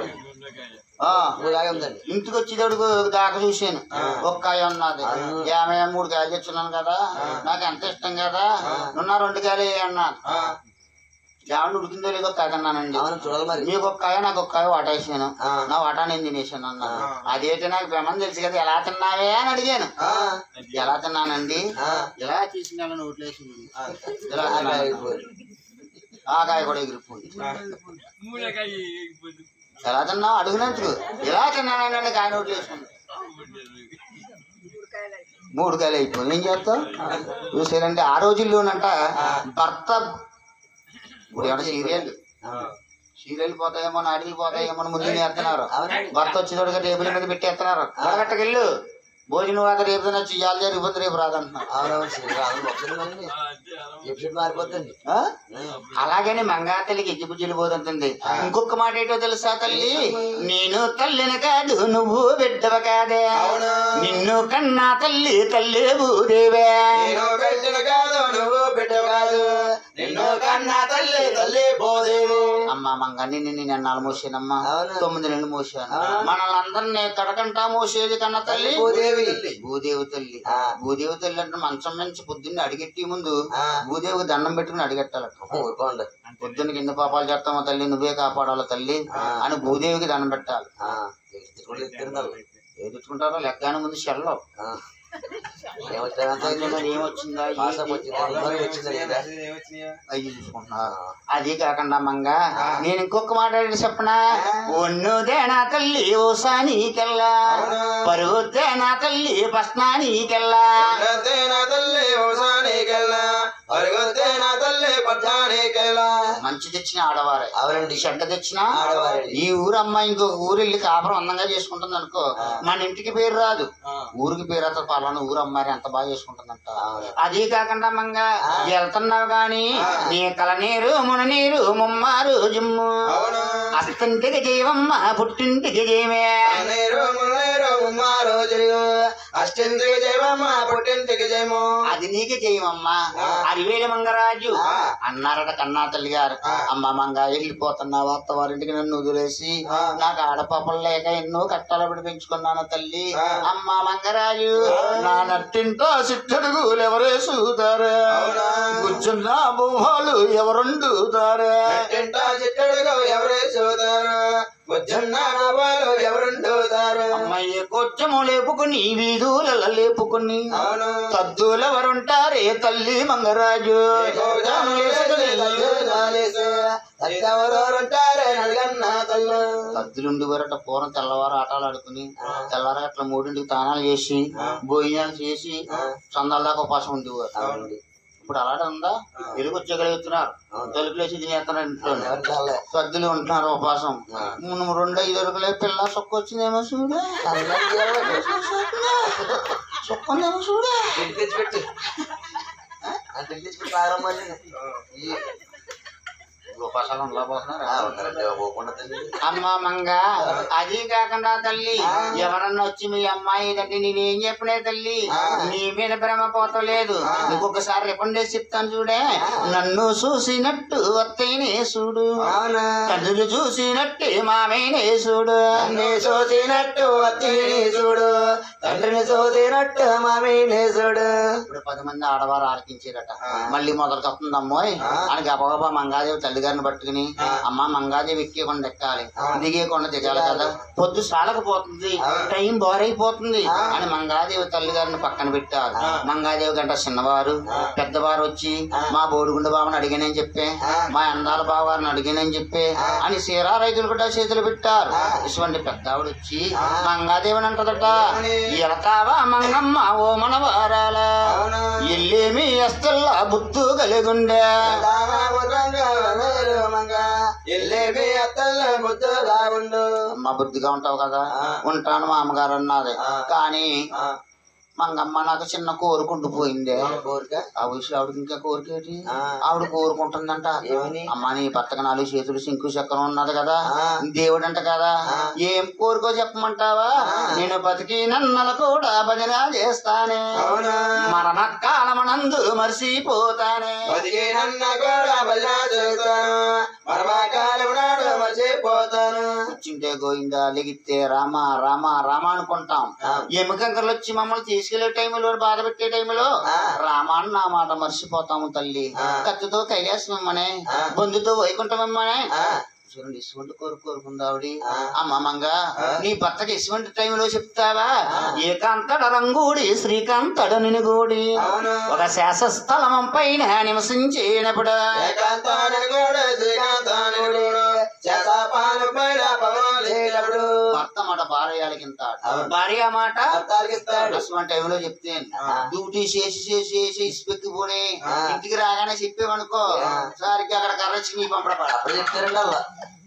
ఆ ఇప్పుడు లాగే ఉందండి ఇంటికి వచ్చేటప్పుడు దాకా చూశాను ఒక్క కాయ ఉన్నది ఏమయ్య మూడు కాయలు తెచ్చున్నాను కదా నాకు ఎంత ఇష్టం కదా నున్న రెండు కాయలు వేయి అన్నాను ఏమన్నా ఉడికిందో లేదో కాదన్నానండి అవును చూడాలి మరి మీకు ఒక కాయ నాకు ఒక కాయ వాటేసాను ఆ. నా వాటా నేను తినేసాను అన్నాను అదేంటి నాకు బ్రహ్మం తెలుసు కదా ఎలా తిన్నావే అని అడిగాను ఆ, ఎలా తిన్నానండి ఆ. ఎలా తీసుకున్నా నోట్లేసింది ఎలా ఆ, తిన్నాను? అయిపోయింది. ఆ కాయ కూడా ఎగిరిపోయింది ఎలా తిన్నావు అడుగునందుకు ఎలా తిన్నానండి కాయ నోట్లు వేసుకుంది మూడు కాయలు అయిపోయింది ఏం చేస్తావు చూసారంటే ఆ రోజుల్లోనంట భర్త ఇప్పుడు ఏమన్నా సీరియల్ సీరియల్ పోతాయేమో నాటికి పోతాయేమో అని ముందు నేస్తున్నారు అవునండి భర్త వచ్చేటోడుగా టేబుల్ మీద పెట్టేస్తున్నారు గడగట్టకెళ్ళు భోజనం వాక రేపు తినొచ్చు ఇవాళ జరిగిపోతే రేపు రాదంటున్నారు అవునవును శ్రీరాములు వస్తుంది మరి ఎపిసోడ్ మారిపోతుంది ఆ? అలాగని మంగా తల్లికి ఎగ్గి బుజ్జిలు పోతుంటుంది ఇంకొక మాట ఏంటో తెలుసా తల్లి నేను తల్లిని కాదు నువ్వు బిడ్డవ కాదే అవునా? నిన్ను కన్నా తల్లి తల్లి భూదేవే నేను పెట్టిన కాదు నువ్వు బిడ్డ కాదు నిన్ను కన్నా తల్లి తల్లి పోదేవి అమ్మ మంగ నిన్ను నేను ఎన్నాళ్ళు మోసానమ్మా అవును. తొమ్మిది నెలలు మోసాను మనల్ని అందరినీ కడకంటా మోసేది కన్నా తల్లి భూదేవి భూదేవి తల్లి ఆ. భూదేవి తల్లి అంటే మంచం నుంచి పొద్దున్నే అడిగెట్టి ముందు ఆ. భూదేవికి దండం పెట్టుకుని అడిగెట్టాలట ఊరుకోండి పొద్దున్న కింద పాపాలు చేస్తామో తల్లి నువ్వే కాపాడాలి తల్లి అని భూదేవికి దండం పెట్టాలి ఆ, తిరుగుడు తిరుగుతారు. ఎదుర్కొంటారో లెక్కగానే ముందు షెల్లో ఆ. ఏమొచ్చారంటే మరి ఏమొచ్చిందా పాసం ఏంటి? వచ్చింది అందరూ వచ్చింది లేదా? అయ్యి చూసుకుంటున్నారు అది కాకుండా మంగ నేను ఇంకొక మాట ఏంటి చెప్పనా ఒన్నుదేనా తల్లి ఓ సానీకెల్లా పరుగుద్దేనా తల్లి పస్నానీకెల్లా పట్టద్దే నా తల్లి ఓసానికెళ్ళా పరుగుద్దే నా తల్లి పట్టానికెళ్ళా మంచి తెచ్చిన ఆడవారే అవునండి చెడ్డ తెచ్చిన ఆడవారే. ఈ ఊరు అమ్మాయి ఇంకొక ఊరు వెళ్ళి కాపురం అందంగా చేసుకుంటుంది అనుకో మన ఇంటికి పేరు రాదు ఊరికి పేరు అతను పలానా ఊరు అమ్మాయి ఎంత బాగా చేసుకుంటుందంట అది కాకుండా మంగ వెళ్తున్నావు గాని నీ కల నీరు మున నీరు ముమ్మారు జిమ్ము అవును అత్తంటికి జీవమ్మ పుట్టింటికి జీవే నీరు మున్నేరు ఉమ్మా రోజులు అష్టింటికి జయమమ్మ పుట్టింటికి జయము అది నీకు చేయమమ్మా అరివేలి మంగరాజు అన్నారట కన్నా తల్లి గారు అమ్మ మంగ వెళ్ళిపోతున్నావు అత్తవారింటికి నన్ను వదిలేసి నాకు ఆడపాపలు లేక ఎన్నో కట్టాల పడి పెంచుకున్నాను తల్లి అమ్మ మంగరాజు నా నట్టింటో సిట్టడుగులు ఎవరేసుతారే కూర్చున్న బొమ్మలు ఎవరుండుతారే తింటా చిట్టడుగు ఎవరే చూతారు బుజ్జన్న నవ్వాలు ఎవరుండుతారు అమ్మాయి కొంచెము లేపుకుని వీధుల లేపుకుని అవును తద్దులెవరుంటారే తల్లి మంగరాజు గోదాము వేసుకుని తల్లి నాలేసు. ఎవరెవరుంటారే నలుగన్న తల్లు సద్దులుండి వరట పూర్వం తెల్లవారు ఆటలు ఆడుకుని తెల్లవారు అట్లా మూడింటికి తానాలు చేసి భోజనాలు చేసి చందాల దాకా ఉపాసం ఉండేవారు అవునండి ఇప్పుడు అలాగే ఉందా వెలుగు వచ్చేగలుగుతున్నారు తలుపులేసి తినేస్తున్నారు ఇంట్లో ఎవరు చాలే సద్దులు ఉంటున్నారు ఉపాసం నువ్వు రెండు ఐదు వరకులే పిల్ల సొక్క వచ్చిందేమో చూడు సొక్క ఉందేమో చూడు ఇంటికి తెచ్చిపెట్టు అంటే ఇంటికి తెచ్చిపెట్టి రాగలమని ఈ ఉపాసాలు ఉండలేకపోతున్నారు ఆ, ఉంటారండి పోకుండా తల్లి అమ్మ మంగ అది కాకుండా తల్లి ఎవరన్నా వచ్చి మీ అమ్మాయి ఇదంటే నేనేం చెప్పినే తల్లి నీ మీద భ్రమ పోతలేదు ఇంకొకసారి రిపండే చెప్తాను చూడే నన్ను చూసినట్టు అత్తయ్యనే చూడు అవునా తండ్రులు చూసినట్టే మామయ్యనే చూడు తండ్రి చూసినట్టు అత్తిని చూడు తండ్రిని చూసినట్టు మామిని చూడు ఇప్పుడు పది మంది ఆడవారు ఆలకించారట మళ్ళీ మొదలు వస్తుందమ్మోయ్ అని గబగబా మంగాదేవి తల్లిగారిని పట్టుకుని అమ్మ మంగాదేవి ఎక్కే కొండ ఎక్కాలి దిగే కొండ దిగాలి కదా పొద్దు సాలకపోతుంది టైం బోరైపోతుంది అని మంగాదేవి తల్లిగారిని పక్కన పెట్టారు మంగాదేవి గంట చిన్నవారు పెద్దవారు వచ్చి మా బోడిగుండ బావని అడిగానని చెప్పే మా అందాల బావారిని అడిగానని చెప్పే అని సీరా రైతులు కూడా చేతులు పెట్టారు ఇటువంటి పెద్దావిడ వచ్చి మంగాదేవిని అంటదట ఎలతావా మంగమ్మ ఓ మనవారాల ఎల్లేమి ఎస్తల్లా బుద్ధు కలిగుండే ఎల్లేమి అత్తల్ల ముద్దుగా ఉండు అమ్మ బుద్ధిగా ఉంటావు కదా ఉంటాను మా అమ్మగారు అన్నది కానీ మంగమ్మ నాకు చిన్న కోరుకుంటూ పోయిందే కోరిక ఆ వయసులో ఆవిడకి ఇంకా కోరికేటి ఆ. ఆవిడ కోరుకుంటుందంట ఏమని? అమ్మ నీ పక్కన నాలుగు చేతులు సింకు చక్రం ఉన్నది కదా దేవుడు అంట కదా ఏం కోరుకో చెప్పమంటావా నేను బతికి నన్నలు కూడా భజన చేస్తానే అవునా మరణ కాలమనందు మర్చిపోతానే బతికి నన్న కూడా బల్లా చేస్తాను మరమాకాలం నాడు మర్చిపోతాను కూర్చుంటే గోయిందా లెగితే రామ రామ రామ అనుకుంటాం ఎముకంకర్లు వచ్చి మమ్మల్ని తీసుకు తీసుకెళ్లే టైంలో బాధ పెట్టే టైంలో రామాన్ని నా మాట మర్చిపోతాము తల్లి కత్తితో కైలాసం ఇమ్మనే బొందుతో వైకుంఠం ఇమ్మనే చూడండి ఇటువంటి కోరు కోరుకుంది ఆవిడ అమ్మ మంగ నీ భర్తకి ఇటువంటి టైంలో చెప్తావా ఏకాంతడ రంగూడి శ్రీకాంతడు నినుగూడి ఒక శాసస్థలం పైన నివసించినప్పుడు ఏకాంతానికి కూడా శ్రీకాంతానికి కూడా చేతాపాను పైన పవలేటప్పుడు భర్త మాట భార్యలకి ఇంత భార్య మాట అర్థాలకిస్తాడు అటువంటి టైంలో చెప్తే డ్యూటీ చేసి చేసి చేసి ఇసుపెక్కి పోనీ ఇంటికి రాగానే చెప్పేవనుకో సారికి అక్కడ కర్రచ్చి నీ పంపడపడ అప్పుడు చెప్తారండి అలా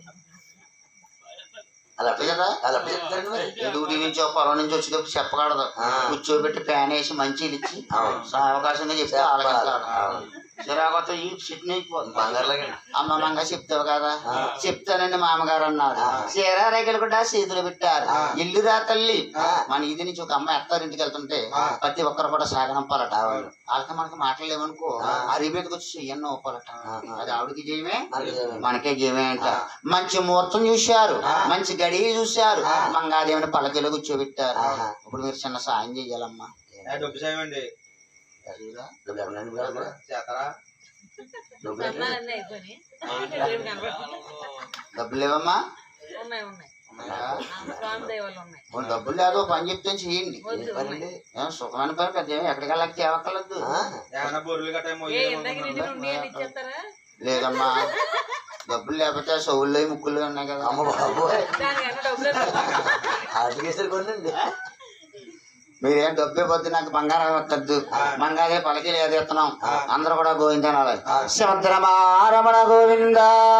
అలా అంతే కదా అలా చెప్తారండి మరి డ్యూటీ నుంచి ఒక పొలం నుంచి వచ్చేటప్పుడు చెప్పకూడదు కూర్చోబెట్టి ఫ్యాన్ వేసి మంచి ఇచ్చి అవకాశంగా చెప్తే ఆలకిస్తాడు చిరాకొత్త ఈ సిట్ అయిపోతుంది బంగారులాగండి అమ్మ మంగ చెప్తావు కదా చెప్తానండి మామగారు అన్నారు చీరా రేఖలు కూడా చేతులు పెట్టారు ఇల్లు రా తల్లి మన ఇది నుంచి ఒక అమ్మాయి అత్తారింటికి వెళ్తుంటే ప్రతి ఒక్కరు కూడా సాగనంపాలట వాళ్ళకి మనకి మాట్లాడలేమనుకో అరిబెతికి వచ్చి చెయ్యన్న ఒప్పాలట అది ఆవిడకి జయమే మనకే జయమే అంట మంచి ముహూర్తం చూశారు మంచి గడియ చూశారు మంగాదేవిని పల్లకిలో కూర్చోబెట్టారు ఇప్పుడు మీరు చిన్న సాయం చెయ్యాలమ్మా డబ్బు చేయమండి అదిరా. డబ్బులు ఎవరినండి మీరు? చేస్తారా డబ్బులు ఎక్కడ? అన్నీ అయిపోయినాయి రేపు కనపడుతుంది. డబ్బులు లేవమ్మా ఉన్నాయి ఉన్నాయి ఉన్నాయా? ఆ, స్వామి దయవల్ల ఉన్నాయి పోనీ డబ్బులు లేదు ఓ పని చెప్తే చేయండి వద్దు పనండి. ఏం సుఖమైన పని పెద్ద ఏం ఎక్కడికి వెళ్ళక తేవక్కర్లేదు ఆ? ఏమన్నా బొర్రెలు గట్ట ఏ ఇందాక నిన్ను నుండి అని ఇచ్చేస్తారా లేదమ్మా డబ్బులు లేకపోతే సౌళ్ళు ముక్కులు ఉన్నాయి కదా అమ్మ బాబోయ్ దానికన్నా డబ్బులు ఆర్టికేసరి కొనండి మీరేం డబ్బే పొద్దు నాకు బంగారం వద్దద్దు మంగాదే పలకి లేదు ఎత్తనం అందరూ కూడా గోవిందనాలి శివద్రమారమణ గోవింద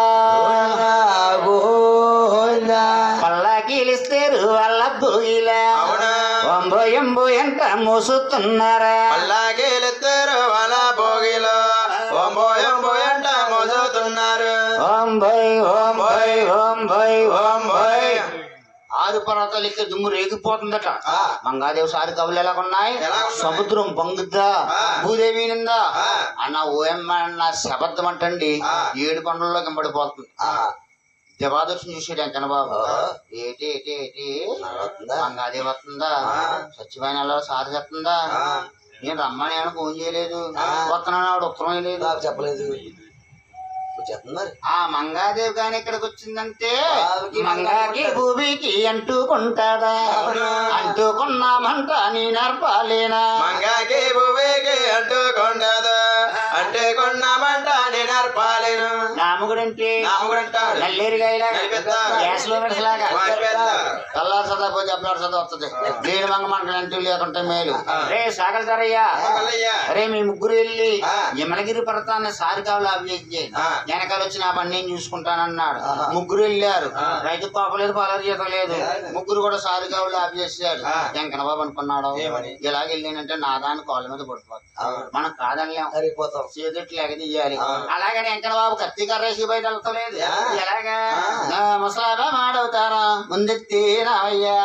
పల్లకీలిస్తారు వాళ్ళ భూగిలా వంబో ఎంబో ఎంత మోసుతున్నారా పల్లాకేలెత్తారు వాళ్ళ భోగిలో ఓంబో ఎంబో ఎంట మోసుతున్నారు ఓం భై ఓం భై ఓం భై ఓం ఓం భై ఆరు పర్వతాలు ఎక్కి దుమ్ము రేగిపోతుందట మంగాదేవి సారి కవులు ఎలా ఉన్నాయి ఎలా ఉన్నాయి? సముద్రం పొంగుద్దా భూదేవి నిందా ఆ. అన్న ఓఎమ్మ అన్న శబద్ధం అంటండి ఆ. ఏడు కొండల్లో కింబడిపోతుంది దేవాదర్శనం చూసాడు వెంకన్న బాబు ఏటి ఏటి ఏటి వస్తుందా? మంగాదేవి వస్తుందా సత్యమైన సారి చెప్తుందా నేను రమ్మని ఏమైనా ఫోన్ చేయలేదు వస్తున్నాను ఆవిడ ఉత్తరం లేదు నాకు చెప్పలేదు చెప్తుంది మరి ఆ మంగాదేవి గాని ఇక్కడికి వచ్చిందంటే ఆవికి మంగాకి భూమికి అంటుకుంటాడా అంటుకున్నామంట నీ నర్పాలేనా మంగాకి భూమికి అంటుకొండదు అంటే కొన్నామంట నేను అర్పాలేను నాముగుడంటే నామగుడంటాడు నల్లేరుగాయలా నలిపేస్తారు. గ్యాస్ లో మెడసలాగా వాడిపేస్తారు. తెల్లారి సదా పోతే అప్పుడు సదా వస్తుంది దేని మంగ మనకు అంటూ లేకుంటే మేలు రే సాగలుతారయ్యా మల్లయ్యా. అరే మీ ముగ్గురు వెళ్ళి ఆ. యమలగిరి పర్వతాన్ని సారి కావాలి అభివృద్ధి ఆ. వెనకాల వచ్చి నా పని నేను చూసుకుంటానన్నాడు ముగ్గురు వెళ్ళారు రైతు పాపలేదు పాలరు జీతం లేదు ముగ్గురు కూడా సారి కావాలి ఆఫ్ చేశాడు ఆ. వెంకన్న బాబు అనుకున్నాడు ఏమని? ఇలాగ వెళ్ళానంటే నా దాని కాళ్ళ మీద పడిపోతుంది మనం కాదనలేం సరిపోతాం చేతుట్లు ఎగదీయాలి అలాగని వెంకన్న బాబు కత్తి కర్రేసి బయట వెళ్తలేదు ఎలాగా నా ముసలాగా మాడవుతారా ముందెత్తి రావయ్యా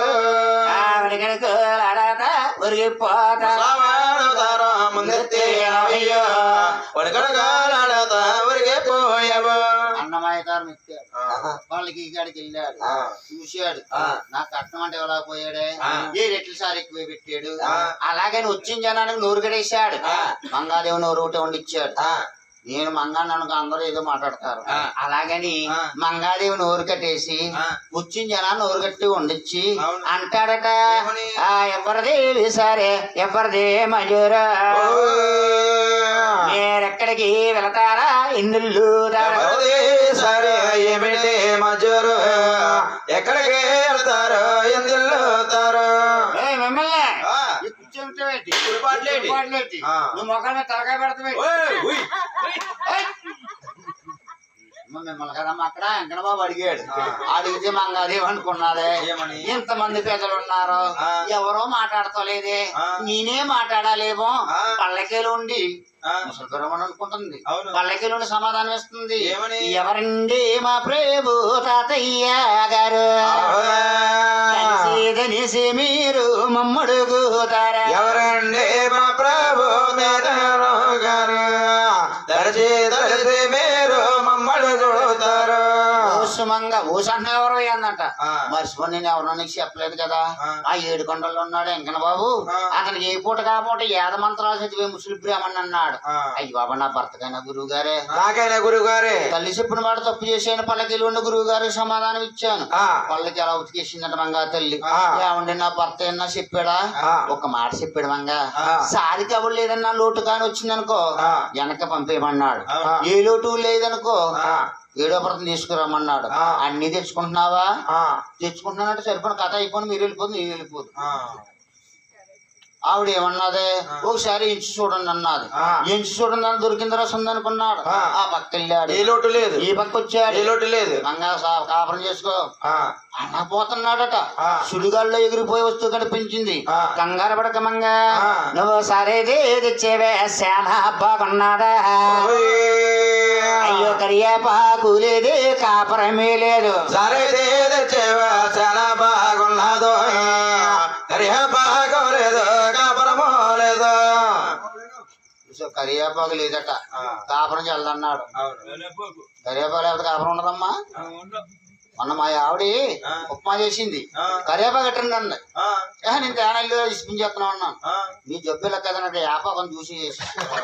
ఉరిగిపోతా సమానతారా ముందెత్తి రావయ్యో. వడగడగాలాడతా ఊరికే పోయావు. అన్నమయ్య గారు మెచ్చాడు వాళ్ళకి ఈ కాడికి వెళ్ళాడు చూశాడు నా కట్నం అంటే ఎలా పోయాడే ఏ రెట్ల సారి ఎక్కువ పెట్టాడు అలాగని వచ్చిన జనానికి నోరు గడేశాడు మంగాదేవి నోరు ఒకటి వండిచ్చాడు నేను మంగాన్ని అనుకో అందరూ ఏదో మాట్లాడతారు అలాగని మంగాదేవి నోరు కట్టేసి వచ్చిన జనాన్ని నోరు కట్టి వండిచ్చి అవును. అంటాడట ఏమని? ఆ ఎవరిది సరే ఎవరిది మయూరా మీరెక్కడికి వెళతారా ఇందులు ఎవరిది సరే ఏమిటి మజూరు ఎక్కడికి వెళ్తారు ఎందుతారు మిమ్మల్ని ఆ. ఈ కూర్చోబెట్టేవేంటి? కుడిపాట్లేంటి? కుడిపాట్లేంటి? ఆ. నువ్వు మొక్కల మీద తలకాయ పెడతావేంటి? ఏయ్! అమ్మ మిమ్మల్ని కదమ్మా అక్కడ వెంకటబాబు అడిగాడు అడిగితే మంగాదేవి అనుకున్నారే ఏమని? ఇంతమంది పెద్దలు ఉన్నారు ఆ. ఎవరో మాట్లాడతలేదే ఆ. నేనే మాట్లాడాలేమో ఆ. పల్లకీలు ఉండి ఆ. ముసలిపురమని అనుకుంటుంది అవును. పల్లకీలు ఉండి సమాధానం ఇస్తుంది ఏమని? ఎవరండి మా ప్రభు తాతయ్య గారు కలిసిదనిసి మీరు మమ్మడుగుతారా ఎవరండి మా ప్రభు నేతలు గారు తరచి తరచి మీరు మమ్మల్ని చూడతారు సుమంగ ఊసన్న ఎవరు అందంట ఆ. మర్చిపోయి నేను ఎవరో నీకు చెప్పలేదు కదా ఆ. ఆ ఏడు కొండల్లో ఉన్నాడు వెంకన్న బాబు ఆ. అతనికి ఏ పూట కాపూట ఏద మంత్రాలు చదివే ముసలి బ్రాహ్మణ్ అన్నాడు ఆ. అయ్యి బాబా నా భర్తకైనా గురువు గారే నాకైనా గురువు గారే తల్లి చెప్పిన మాట తప్పు చేసాను పల్లకిలు ఉండి గురువు గారికి సమాధానం ఇచ్చాను ఆ. పళ్ళకి ఎలా ఉతికేసిందంట మంగా తల్లి ఆ. ఏమండి నా భర్త ఏమన్నా చెప్పాడా ఆ. ఒక మాట చెప్పాడు మంగా ఆ. సారికి ఎవరు లేదన్నా లోటు కాని వచ్చిందనుకో ఆ. వెనక పంపేయమన్నాడు ఆ. ఏ లోటు లేదనుకో ఆ. ఏడో భర్తను తీసుకురమ్మన్నాడు ఆ. అన్ని తెచ్చుకుంటున్నావా ఆ. తెచ్చుకుంటున్నానంటే సరిపోయిన కథ అయిపోయి మీరు వెళ్ళిపోదు నేను వెళ్ళిపోదు ఆ. ఆవిడ ఏమన్నది ఒకసారి ఇంచు చూడండి అన్నది ఆ. ఇంచు చూడండి అని దొరికింది రసం అనుకున్నాడు ఆ. ఆ పక్క వెళ్ళాడు ఏ లోటు లేదు ఈ పక్క వచ్చాడు ఏ లోటు లేదు మంగా సా- కాపురం చేసుకో ఆ. అన్నపోతున్నాడట ఆ. సుడిగాల్లో ఎగిరిపోయి వస్తూ కనిపించింది ఆ. కంగారు పడక మంగా ఆ. నువ్వు సరేది తెచ్చేవే శానా బాగున్నాడా ఓయ్. అయ్యో కరియాపాకు లేదు కాపురమే లేదు సరే తెచ్చేవా చాలా బాగున్నదో అరే బాగోలేదు కాపురమో లేదు సో కరియాపాకు లేదట ఆ. కాపురం చల్లన్నాడు అవును కరియాపాకు లేకపోతే కాపురం ఉండదమ్మా మొన్న మా ఆవిడ ఆ. ఉప్మా చేసింది ఆ. కరియాపాకు ఎట్టండి అంది ఆ. ఏ, నేను తేడా ఇస్పిన్ చేస్తున్నాను అన్నాను ఆ. నీ జబ్బుల కదనంటే యాపాకం చూసి చేసి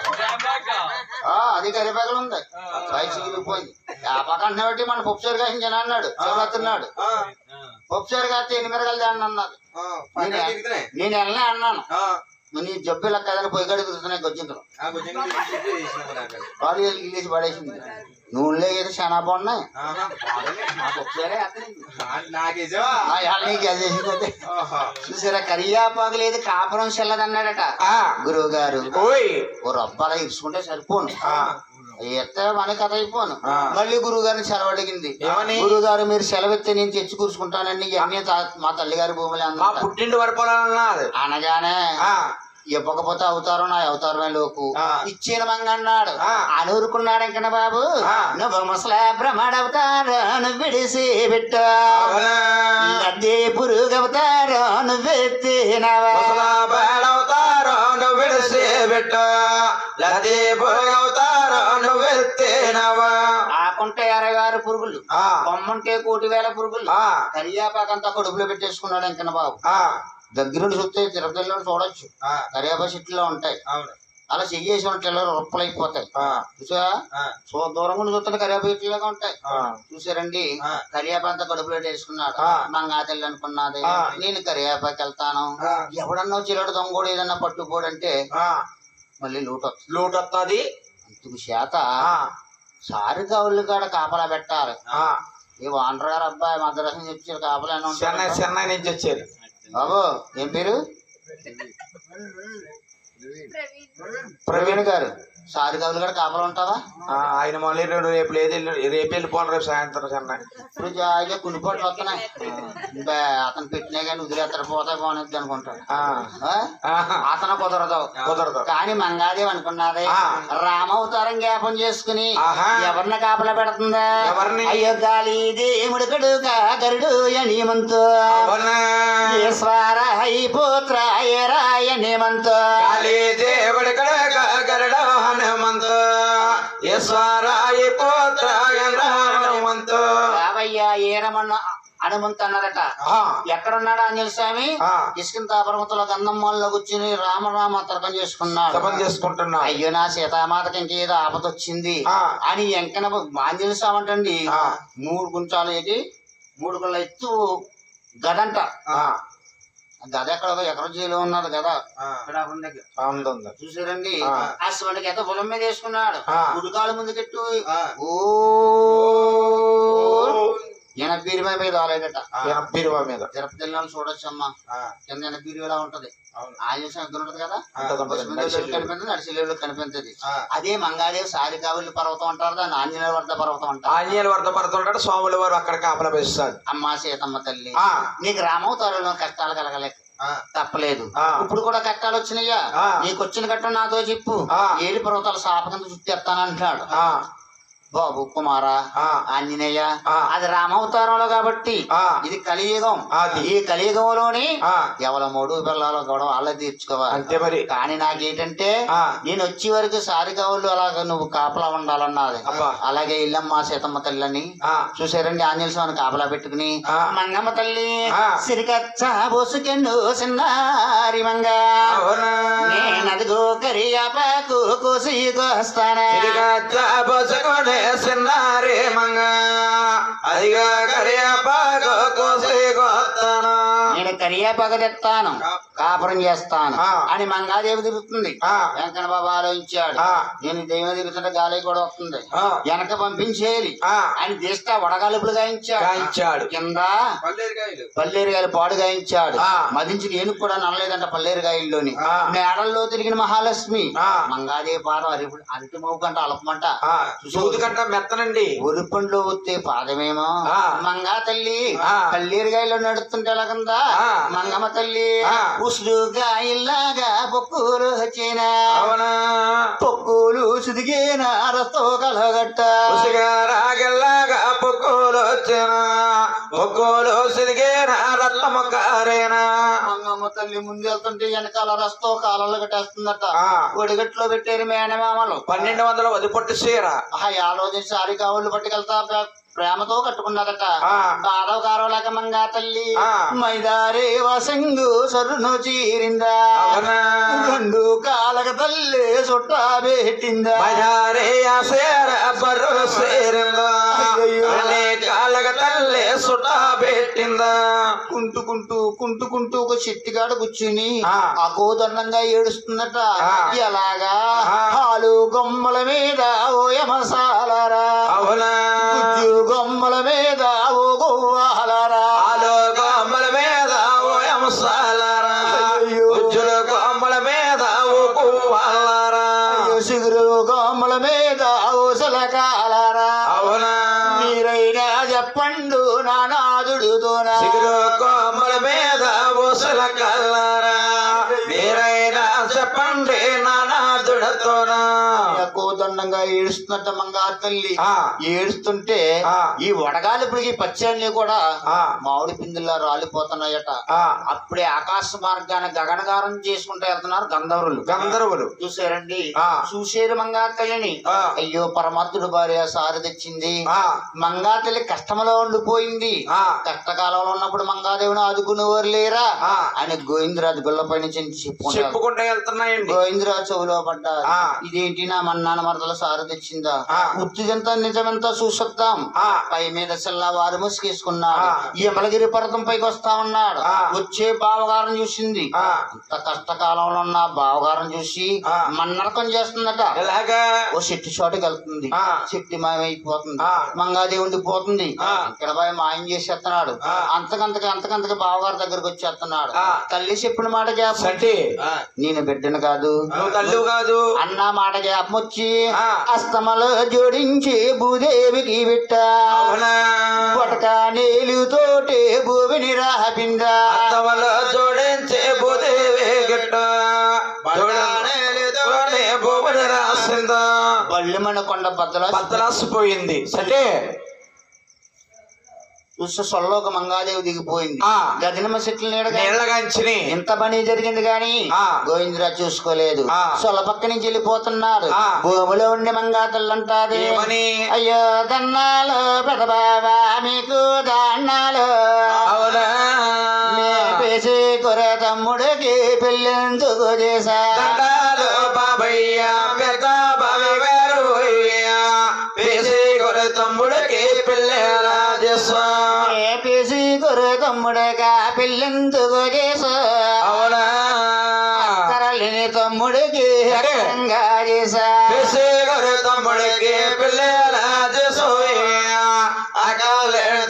ఆ, అది కరివేపాకులు ఉంది పై చిగిరిపోయింది యాపాక అంటే బట్టి మన పప్పుసారి కాసించని అన్నాడు శివరాత్రినాడు ఆ. పప్పుసారి కాస్తే ఎన్ని మిరగాలు తేండి అన్నది ఆ. పక్కన తిరుగుతున్నాయి. నేను వెళ్ళనే అన్నాను ఆ. నీ జబ్బుల కదని పొయ్యి కడిగి తిరుగుతున్నాయి గొజ్జింతలు ఆ కొంచెం తిరిగి చేసినాము నాకు. వాడు ఇల్లేసి పడేసింది నూనెలో ఏదో చాలా బాగున్నాయి ఆహా. మా పప్పుసారే అక్కడింది. నా- నాకేసావా ఆ, ఇవాళ నీకు అది చేసింది. ఆహా. చూసారా కరియాపాకు లేదు కాపురం చెల్లదన్నాడట ఆ. గురువు గారు ఓయ్ ఓ రబ్బాలా ఇరుచుకుంటే సరిపోను ఆ. ఎత్తే మన కథ అయిపోను ఆ. మళ్ళీ గురువు గారిని సెలవు అడిగింది ఏమని? గురువు గారు మీరు సెలవెత్తే నేను తెచ్చి కూర్చుకుంటానండి ఇవన్నీ తా- మా తల్లిగారి భూములే మా అన్న పుట్టింటి వరపోలన్నది అనగానే ఆ. ఇవ్వకపోతే అవుతారు నా అవతారమే లోకు ఆ. ఇచ్చిన మంగన్నాడు ఆ. అనూరుకున్నాడు ఇంకన బాబు ఆ. నువ్వు ముసలా బ్రహ్మడవుతారు నువ్వు విడిసి పెట్టు అవునా? అదే పురుగవుతారు నువ్వెత్తినవా ముసలా బేడవుతారో నువ్వు విడిసి పెట్టు లద్దీ పోగవుతారో నువ్వు ఎత్తేనవా ఆకుంటే అరవై ఆరు పురుగులు ఆ. కొమ్మంటే కోటి వేల పురుగులు ఆ. కరియాపాకంతా కడుపులో పెట్టేసుకున్నాడు ఇంకన బాబు ఆ. దగ్గరుండి చూస్తే తిరుపతిలో చూడొచ్చు ఆ. కరియాపా చెట్లు ఉంటాయి అవును అలా చెయ్యేసి ఉంటే రొప్పలు అయిపోతాయి ఆ. చూసా ఆ. సో దూరం నుండి చూస్తే కరియాపా చెట్లుగా ఉంటాయి ఆ. చూసారండి ఆ. కరియాపా అంతా కడుపులో వేసుకున్నాడు ఆ. మంగాతల్లి అనుకున్నది ఆ. నేను కరియాపాకి వెళ్తాను ఆ. ఎవడన్నా చిల్లడు దొంగోడు ఏదన్నా పట్టుకోడంటే ఆ. మళ్ళీ లూట వస్తుంది. లూట్ వస్తుంది అందుకు చేత ఆ. సారి కావులు కాడ కాపలా పెట్టాలి ఆ. ఈ వానర్ గారు అబ్బాయి మద్రాసు చెప్పి కాపలా అని ఉంటాడు. చెన్నై చెన్నై నుంచి వచ్చారు బాబు ఏం పేరు ప్రవీణ్ గారు సారి కావులు కాడ కాపలా ఉంటావా ఆ, ఆయన మళ్ళీ రెండు రేపు లేదు ఎల్లుండి- రేపు వెళ్ళిపోను రేపు సాయంత్రం చెన్నై ఇప్పుడు జాయిగా కునిపోట్లు వస్తున్నాయి ఇంకా అతను పెట్టినా కానీ వదిలేస్తారు పోతే పోనొద్దు అనుకుంటాడు ఆ. ఆ? ఆహా. అతను కుదరదు కుదరదు కానీ మంగాదేవి అనుకున్నది ఆ. రామవతారం జ్ఞాపం చేసుకుని ఆహా. ఎవరిని కాపలా పెడుతుందా ఎవరిని? అయ్యో గాలి దేవుడు కడుగా గరుడు యనిమంతు అవునా? ఈశ్వర పుత్ర రాయ నిమంతు కాళీ దేవుడి కడగ గరుడ హనుమంతు ఈశ్వరాయి పుత్ర హనుమంతు రావయ్య ఏరమన్న హనుమంతు అన్నారట ఆ. ఎక్కడున్నాడు ఆంజనేయ స్వామి ఆ. ఇసుకంత పర్వతంలో గంధమ్మల్లో కూర్చుని రామరామ తర్కం చేసుకున్నాడు జపం చేసుకుంటున్నా అయ్యో నా సీతామాతకి ఇంకేదో ఆపద వచ్చింది ఆ. అని ఎంకన ఆంజనేయ స్వామి అంటండి ఆ. మూడు గుంచాలు ఏంటి మూడు గుళ్ళ ఎత్తు గదంట ఆ. ఆ గద ఎక్కడ ఎక్కడ జైలు ఉన్నది గద ఆ. ఇక్కడ అక్కడ దగ్గర ఆ, ఉంది ఉంది చూసారండి ఆ. ఆ శివుడికి ఎంత భుజం మీద వేసుకున్నాడు ఆ. గుడికాలు ముందుకెట్టు ఆ. ఓ ఈయన బీరువా మీద ఆలేదట ఈయన బీరువా మీద తిరుపతి వెళ్ళాలి చూడొచ్చమ్మా ఆ. కింద ఈయన బీరువా ఉంటది అవును. ఆంజనేయ స్వామి ఎదురు ఉంటది కదా ఉంటది, ఉంటది. పశ్చిమ దిశలో కనిపించదు నడిచిలేళ్ళు కనిపించదు ఆ. అదే మంగాదేవి సారికావల్లి పర్వతం అంటారు దాన్ని ఆంజనేయ వర్ధ పర్వతం అంటారు ఆంజనేయులు వరద పడుతుంటాడు స్వాముల వారు అక్కడ కాపలా వేస్తాడు అమ్మా సీతమ్మ తల్లి ఆ. నీకు రామవతారంలో కష్టాలు కలగలేక ఆ. తప్పలేదు ఆ. ఇప్పుడు కూడా కష్టాలు వచ్చినాయ్యా ఆ. నీకు వచ్చిన కట్టం నాతో చెప్పు ఆ. ఏడు పర్వతాలు సాపకంత చుట్టేస్తాను అంటున్నాడు ఆ. బాబు కుమార ఆ. ఆంజనేయ ఆ. అది రామావతారంలో కాబట్టి ఆ. ఇది కలియుగం అది. ఈ కలియుగంలోని ఆ. ఎవల మూడు పిల్లలు గొడవ వాళ్ళ తీర్చుకోవాలి అంతే మరి కానీ నాకేంటంటే ఆ. నేను వచ్చే వరకు సారికావులు అలాగ నువ్వు కాపలా ఉండాలన్నది అబ్బా. అలాగే ఇల్లమ్మ సీతమ్మ తల్లిని ఆ. చూసారండి ఆంజనేయ స్వామిని కాపలా పెట్టుకుని ఆ. మంగమ్మ తల్లి ఆ. సిరికచ్చ బోసుకెండు సిన్నారి మంగ అవునా నేనదిగో కరియాపాకు కోసి కోస్తానా ఇదిగా చాపసుకునే సిన్నారి మంగ అదిగా కరియాపాకు కోసి కొత్తను నేను కరియాపాకు తెస్తాను కాపురం చేస్తాను ఆ. అని మంగాదేవి తిరుగుతుంది ఆ. వెంకన్న బాబు ఆలోచించాడు ఆ. నేను దైవం తిరుగుతుంటే గాలి కూడా వస్తుంది ఆ. వెనక పంపించేయాలి ఆ. ఆయన తీస్తా వడగాలుపులు గాయించాడు గాయించాడు. కింద పల్లేరుకాయలు పల్లేరుగాయలు పాడు గాయించాడు ఆ. మదించి నేను కూడా ననలేదంట పల్లేరుగాయల్లోని ఆ. మేడల్లో తిరిగిన మహాలక్ష్మి ఆ. మంగాదేవి పాదం అరి అరటి మోకంట అలపమంట ఆ, సూదికంట మెత్తనండి ఒరుపండ్లో వచ్చే పాదమేమో ఆ. మంగా తల్లి ఆ. పల్లీరుగాయలో నడుస్తుంటే ఎలాగందా ఆ. మంగమ్మ తల్లి ఆ. ఉసులుగా ఇల్లాగా పొక్కులు వచ్చినా అవునా పొక్కులు సుదిగేనా రతో కలగట్ట ఉసిగా రాగల్లాగా పొక్కులు వచ్చిన పొక్కులు సిరిగేన రత్నము కారేనా మంగమ్మ తల్లి ముందు వెళ్తుంటే వెనకాల రస్తో కాలంలో కట్టేస్తుందట ఆ. ఒడిగట్లో పెట్టారు మేనమామలు పన్నెండు వందల వది పొట్టు చీర ఆ ఆలోచించి సారి కావులు పట్టుకెళ్తా ప్ర- ప్రేమతో కట్టుకున్నదట ఆ. బాధవ కారవలేక మంగా తల్లి ఆ. మైదారే వసంగు సరును చీరిందా అవునా రెండు కాలక తల్లి చుట్ట పెట్టిందా బజారే సేర బర్రు సేరిందా అయ్యయ్యో. అనే కాలగ తల్లి సుట పెట్టిందా కుంటుకుంటూ కుంటుకుంటూ ఒక చెట్టుగాడ కూర్చుని ఆ. అకోదన్నంగా ఏడుస్తుందట ఆ. ఎలాగా ఆ. హాలు గొమ్మల మీద ఓయ మసాలరా అవునా గుజ్జు గొమ్మల మీద ఓ గోవాలరా ఆలో కొమ్మల మీద ఓ ఎంసాలరా అయ్యయ్యో. ఉజ్జుల కొమ్మల మీద ఓ పువ్వాలరా అయ్యో సిగురు గొమ్మల మీద ఓ సలకాలరా అవునా మీరైనా చెప్పండు నానాదుడుతోనా సిగురు కొమ్మల మీద ఊసల కల్లరా మీరైనా చెప్పండి నానాదుడతోనా కోదండంగా ఏడుస్తున్నట్ట మంగా తల్లి ఆ. ఏడుస్తుంటే ఆ. ఈ వడగాలిపుడికి పచ్చళ్ళని కూడా ఆ. మామిడి పిందుల్లా రాలిపోతున్నాయట ఆ. అప్పుడే ఆకాశ మార్గాన్ని గగనగారం చేసుకుంటూ వెళ్తున్నారు గంధర్వులు గంధర్వులు చూసారండి ఆ. చూసేరు మంగాతల్లిని ఆ. అయ్యో పరమాత్ముడు భార్య సారి తెచ్చింది ఆ. మంగాతల్లి కష్టంలో ఉండిపోయింది ఆ. కష్టకాలంలో ఉన్నప్పుడు మంగాదేవిని ఆదుకునేవారు లేరా ఆ. అని గోవిందరాజు గుళ్ళపై నుంచి చెప్పుకుంటారు చెప్పుకుంటూ వెళ్తున్నాయండి గోవిందరాజు చెవులో పడ్డారు ఆ. ఇదేంటి నా మన్నాన మరదల సార తెచ్చిందా ఆ. ఉత్తిదంతా నిజమెంతా చూసొద్దాం ఆ. పై మీద సెల్లా వారు ముసుగేసుకున్నాడు ఆ. యమలగిరి పర్వతం పైకి వస్తా ఉన్నాడు ఆ. వచ్చే బావగారం చూసింది ఆ. అంత కష్టకాలంలో ఉన్న బావగారం చూసి ఆ. మన్నరకం చేస్తుందట ఎలాగా ఓ చెట్టు చోటుకి వెళ్తుంది ఆ. చెట్టు మాయమైపోతుంది ఆ. మంగాదేవి ఉండిపోతుంది ఆ. ఇక్కడ పోయి మాయం చేసేస్తున్నాడు ఆ. అంతకంతకి అంతకంతకి బావగారి దగ్గరకు వచ్చేస్తున్నాడు ఆ. తల్లి చెప్పిన మాట జ్ఞాపకం సటి నేను బిడ్డను కాదు నువ్వు తల్లి కాదు అన్న మాట జ్ఞాపకం వచ్చి ఆ. అస్తమలో జోడించి భూదేవికి బిట్ట అవునా పటక నీలుతోటి భూమిని రాపిందా అత్తవలో జోడించే భూదేవి గిట్ట జోడనే భూమిని రాసిందా బళ్ళు మన కొండ బద్దల బద్దలాసిపోయింది సటే చూస్తే సొల్లోక మంగాదేవి దిగిపోయింది ఆ. గదినమ్మ చెట్లు నీడగా నీళ్ళగంచిని ఎంత పని జరిగింది గాని ఆ. గోవిందరాజు చూసుకోలేదు ఆ. సొల పక్క నుంచి వెళ్ళిపోతున్నారు ఆ. భూమిలో ఉండి మంగాతల్లంటాది ఏమని? అయ్యో దన్నాలు పెదబాబా మీకు దాన్నాలు అవునా పేసి కొర తమ్ముడికి పెళ్ళెందుకు చేశా దండాలు బాబయ్య పెద్ద బావి గారు అయ్యా. పేసి కొర తమ్ముడికి పిల్లలా చేసా ఏ పేసి కొర తమ్ముడిగా పెళ్ళెందుకు చేశా అవునా తరలిని తమ్ముడికి అక్కంగా చేశా పేసి కొర తమ్ముడికి పిల్లలా చేసోయ్యా అకాలే తమ్ముడు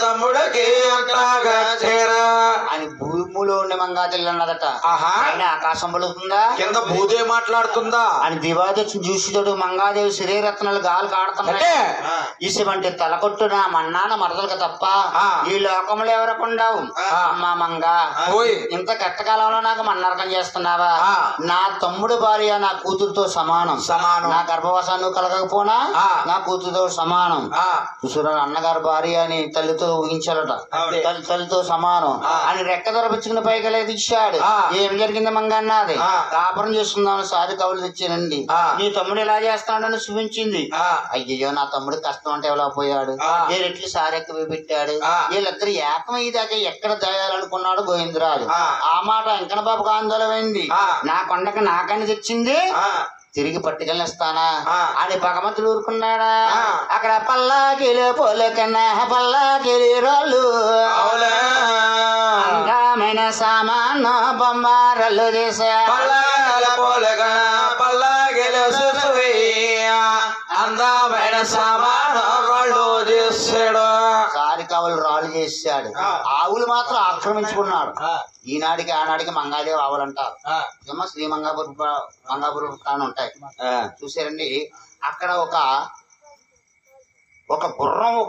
భూమిలోకి అంతగా చేరా అని భూమిలో ఉండే మంగాతల్లి అన్నదట ఆహా ఆయన ఆకాశం పలుకుతుందా కింద భూదే మాట్లాడుతుందా అని దివాదక్షి చూసితోడు మంగాదేవి శరీరత్నాలు గాలి అంటే కాడుతున్నాయి ఇసువంటి తలకొట్టు నా మన్నాన మరదలకు తప్ప ఆ. ఈ లోకంలో ఎవరకుండావు ఆ. అమ్మా మంగ ఓయ్ ఇంత కష్టకాలంలో నాకు మన్నరకం చేస్తున్నావా ఆ. నా తమ్ముడు భార్య నా కూతురుతో సమానం సమానం. నా గర్భవాసాన్ని కలగకపోనా ఆ. నా కూతురుతో సమానం ఆ, చూసురా అన్నగారు భార్య అని తల్లితో ఊహించాలట అంతే. తల్లి తల్లితో సమానం ఆ. అని రెక్క దొరపించుకుని పైకి లేదు ఇచ్చాడు ఆ. ఏం జరిగింది మంగ అన్నది ఆ. కాపురం చేసుకుందామని సారి కవులు తెచ్చానండి ఆ. నీ తమ్ముడు ఇలా చేస్తాడని చూపించింది ఆ, అయ్యో నా తమ్ముడు కష్టం అంటే ఎలా పోయాడు ఆ. ఏ రెట్లు సారెక్క పెట్టాడు ఆ. వీళ్ళిద్దరు ఏకమయ్యేదాకా ఎక్కడ దయాలనుకున్నాడు గోవిందరాజు ఆ. ఆ మాట వెంకట బాబుకు ఆందోళనైంది ఆ. నా కొండకి నాకని తెచ్చింది ఆ, తిరిగి పట్టుకెళ్ళిస్తానా ఆ. అని భగవంతుడు ఊరుకున్నాడా ఆ. అక్కడ పల్లాకిలు పోలకన్నా పల్లాకిలి రాళ్ళు అవునా? అందమైన సామాను బొమ్మారలు చేశా పల్లాగల పోలగా పల్లాగెల సుసువయ్య. అందమైన సామాను రోళ్ళు చేసాడు సారి కవులు రాళ్ళు చేశాడు ఆ. ఆవులు మాత్రం ఆక్రమించుకున్నాడు ఆ, ఈనాటికి ఆనాటికి మంగాదేవి ఆవులంటారు ఆ, ఏమో శ్రీ మంగాపురం మంగాపురం అని ఉంటాయి ఆ. చూసారండి అక్కడ ఒక ఒక గుర్రం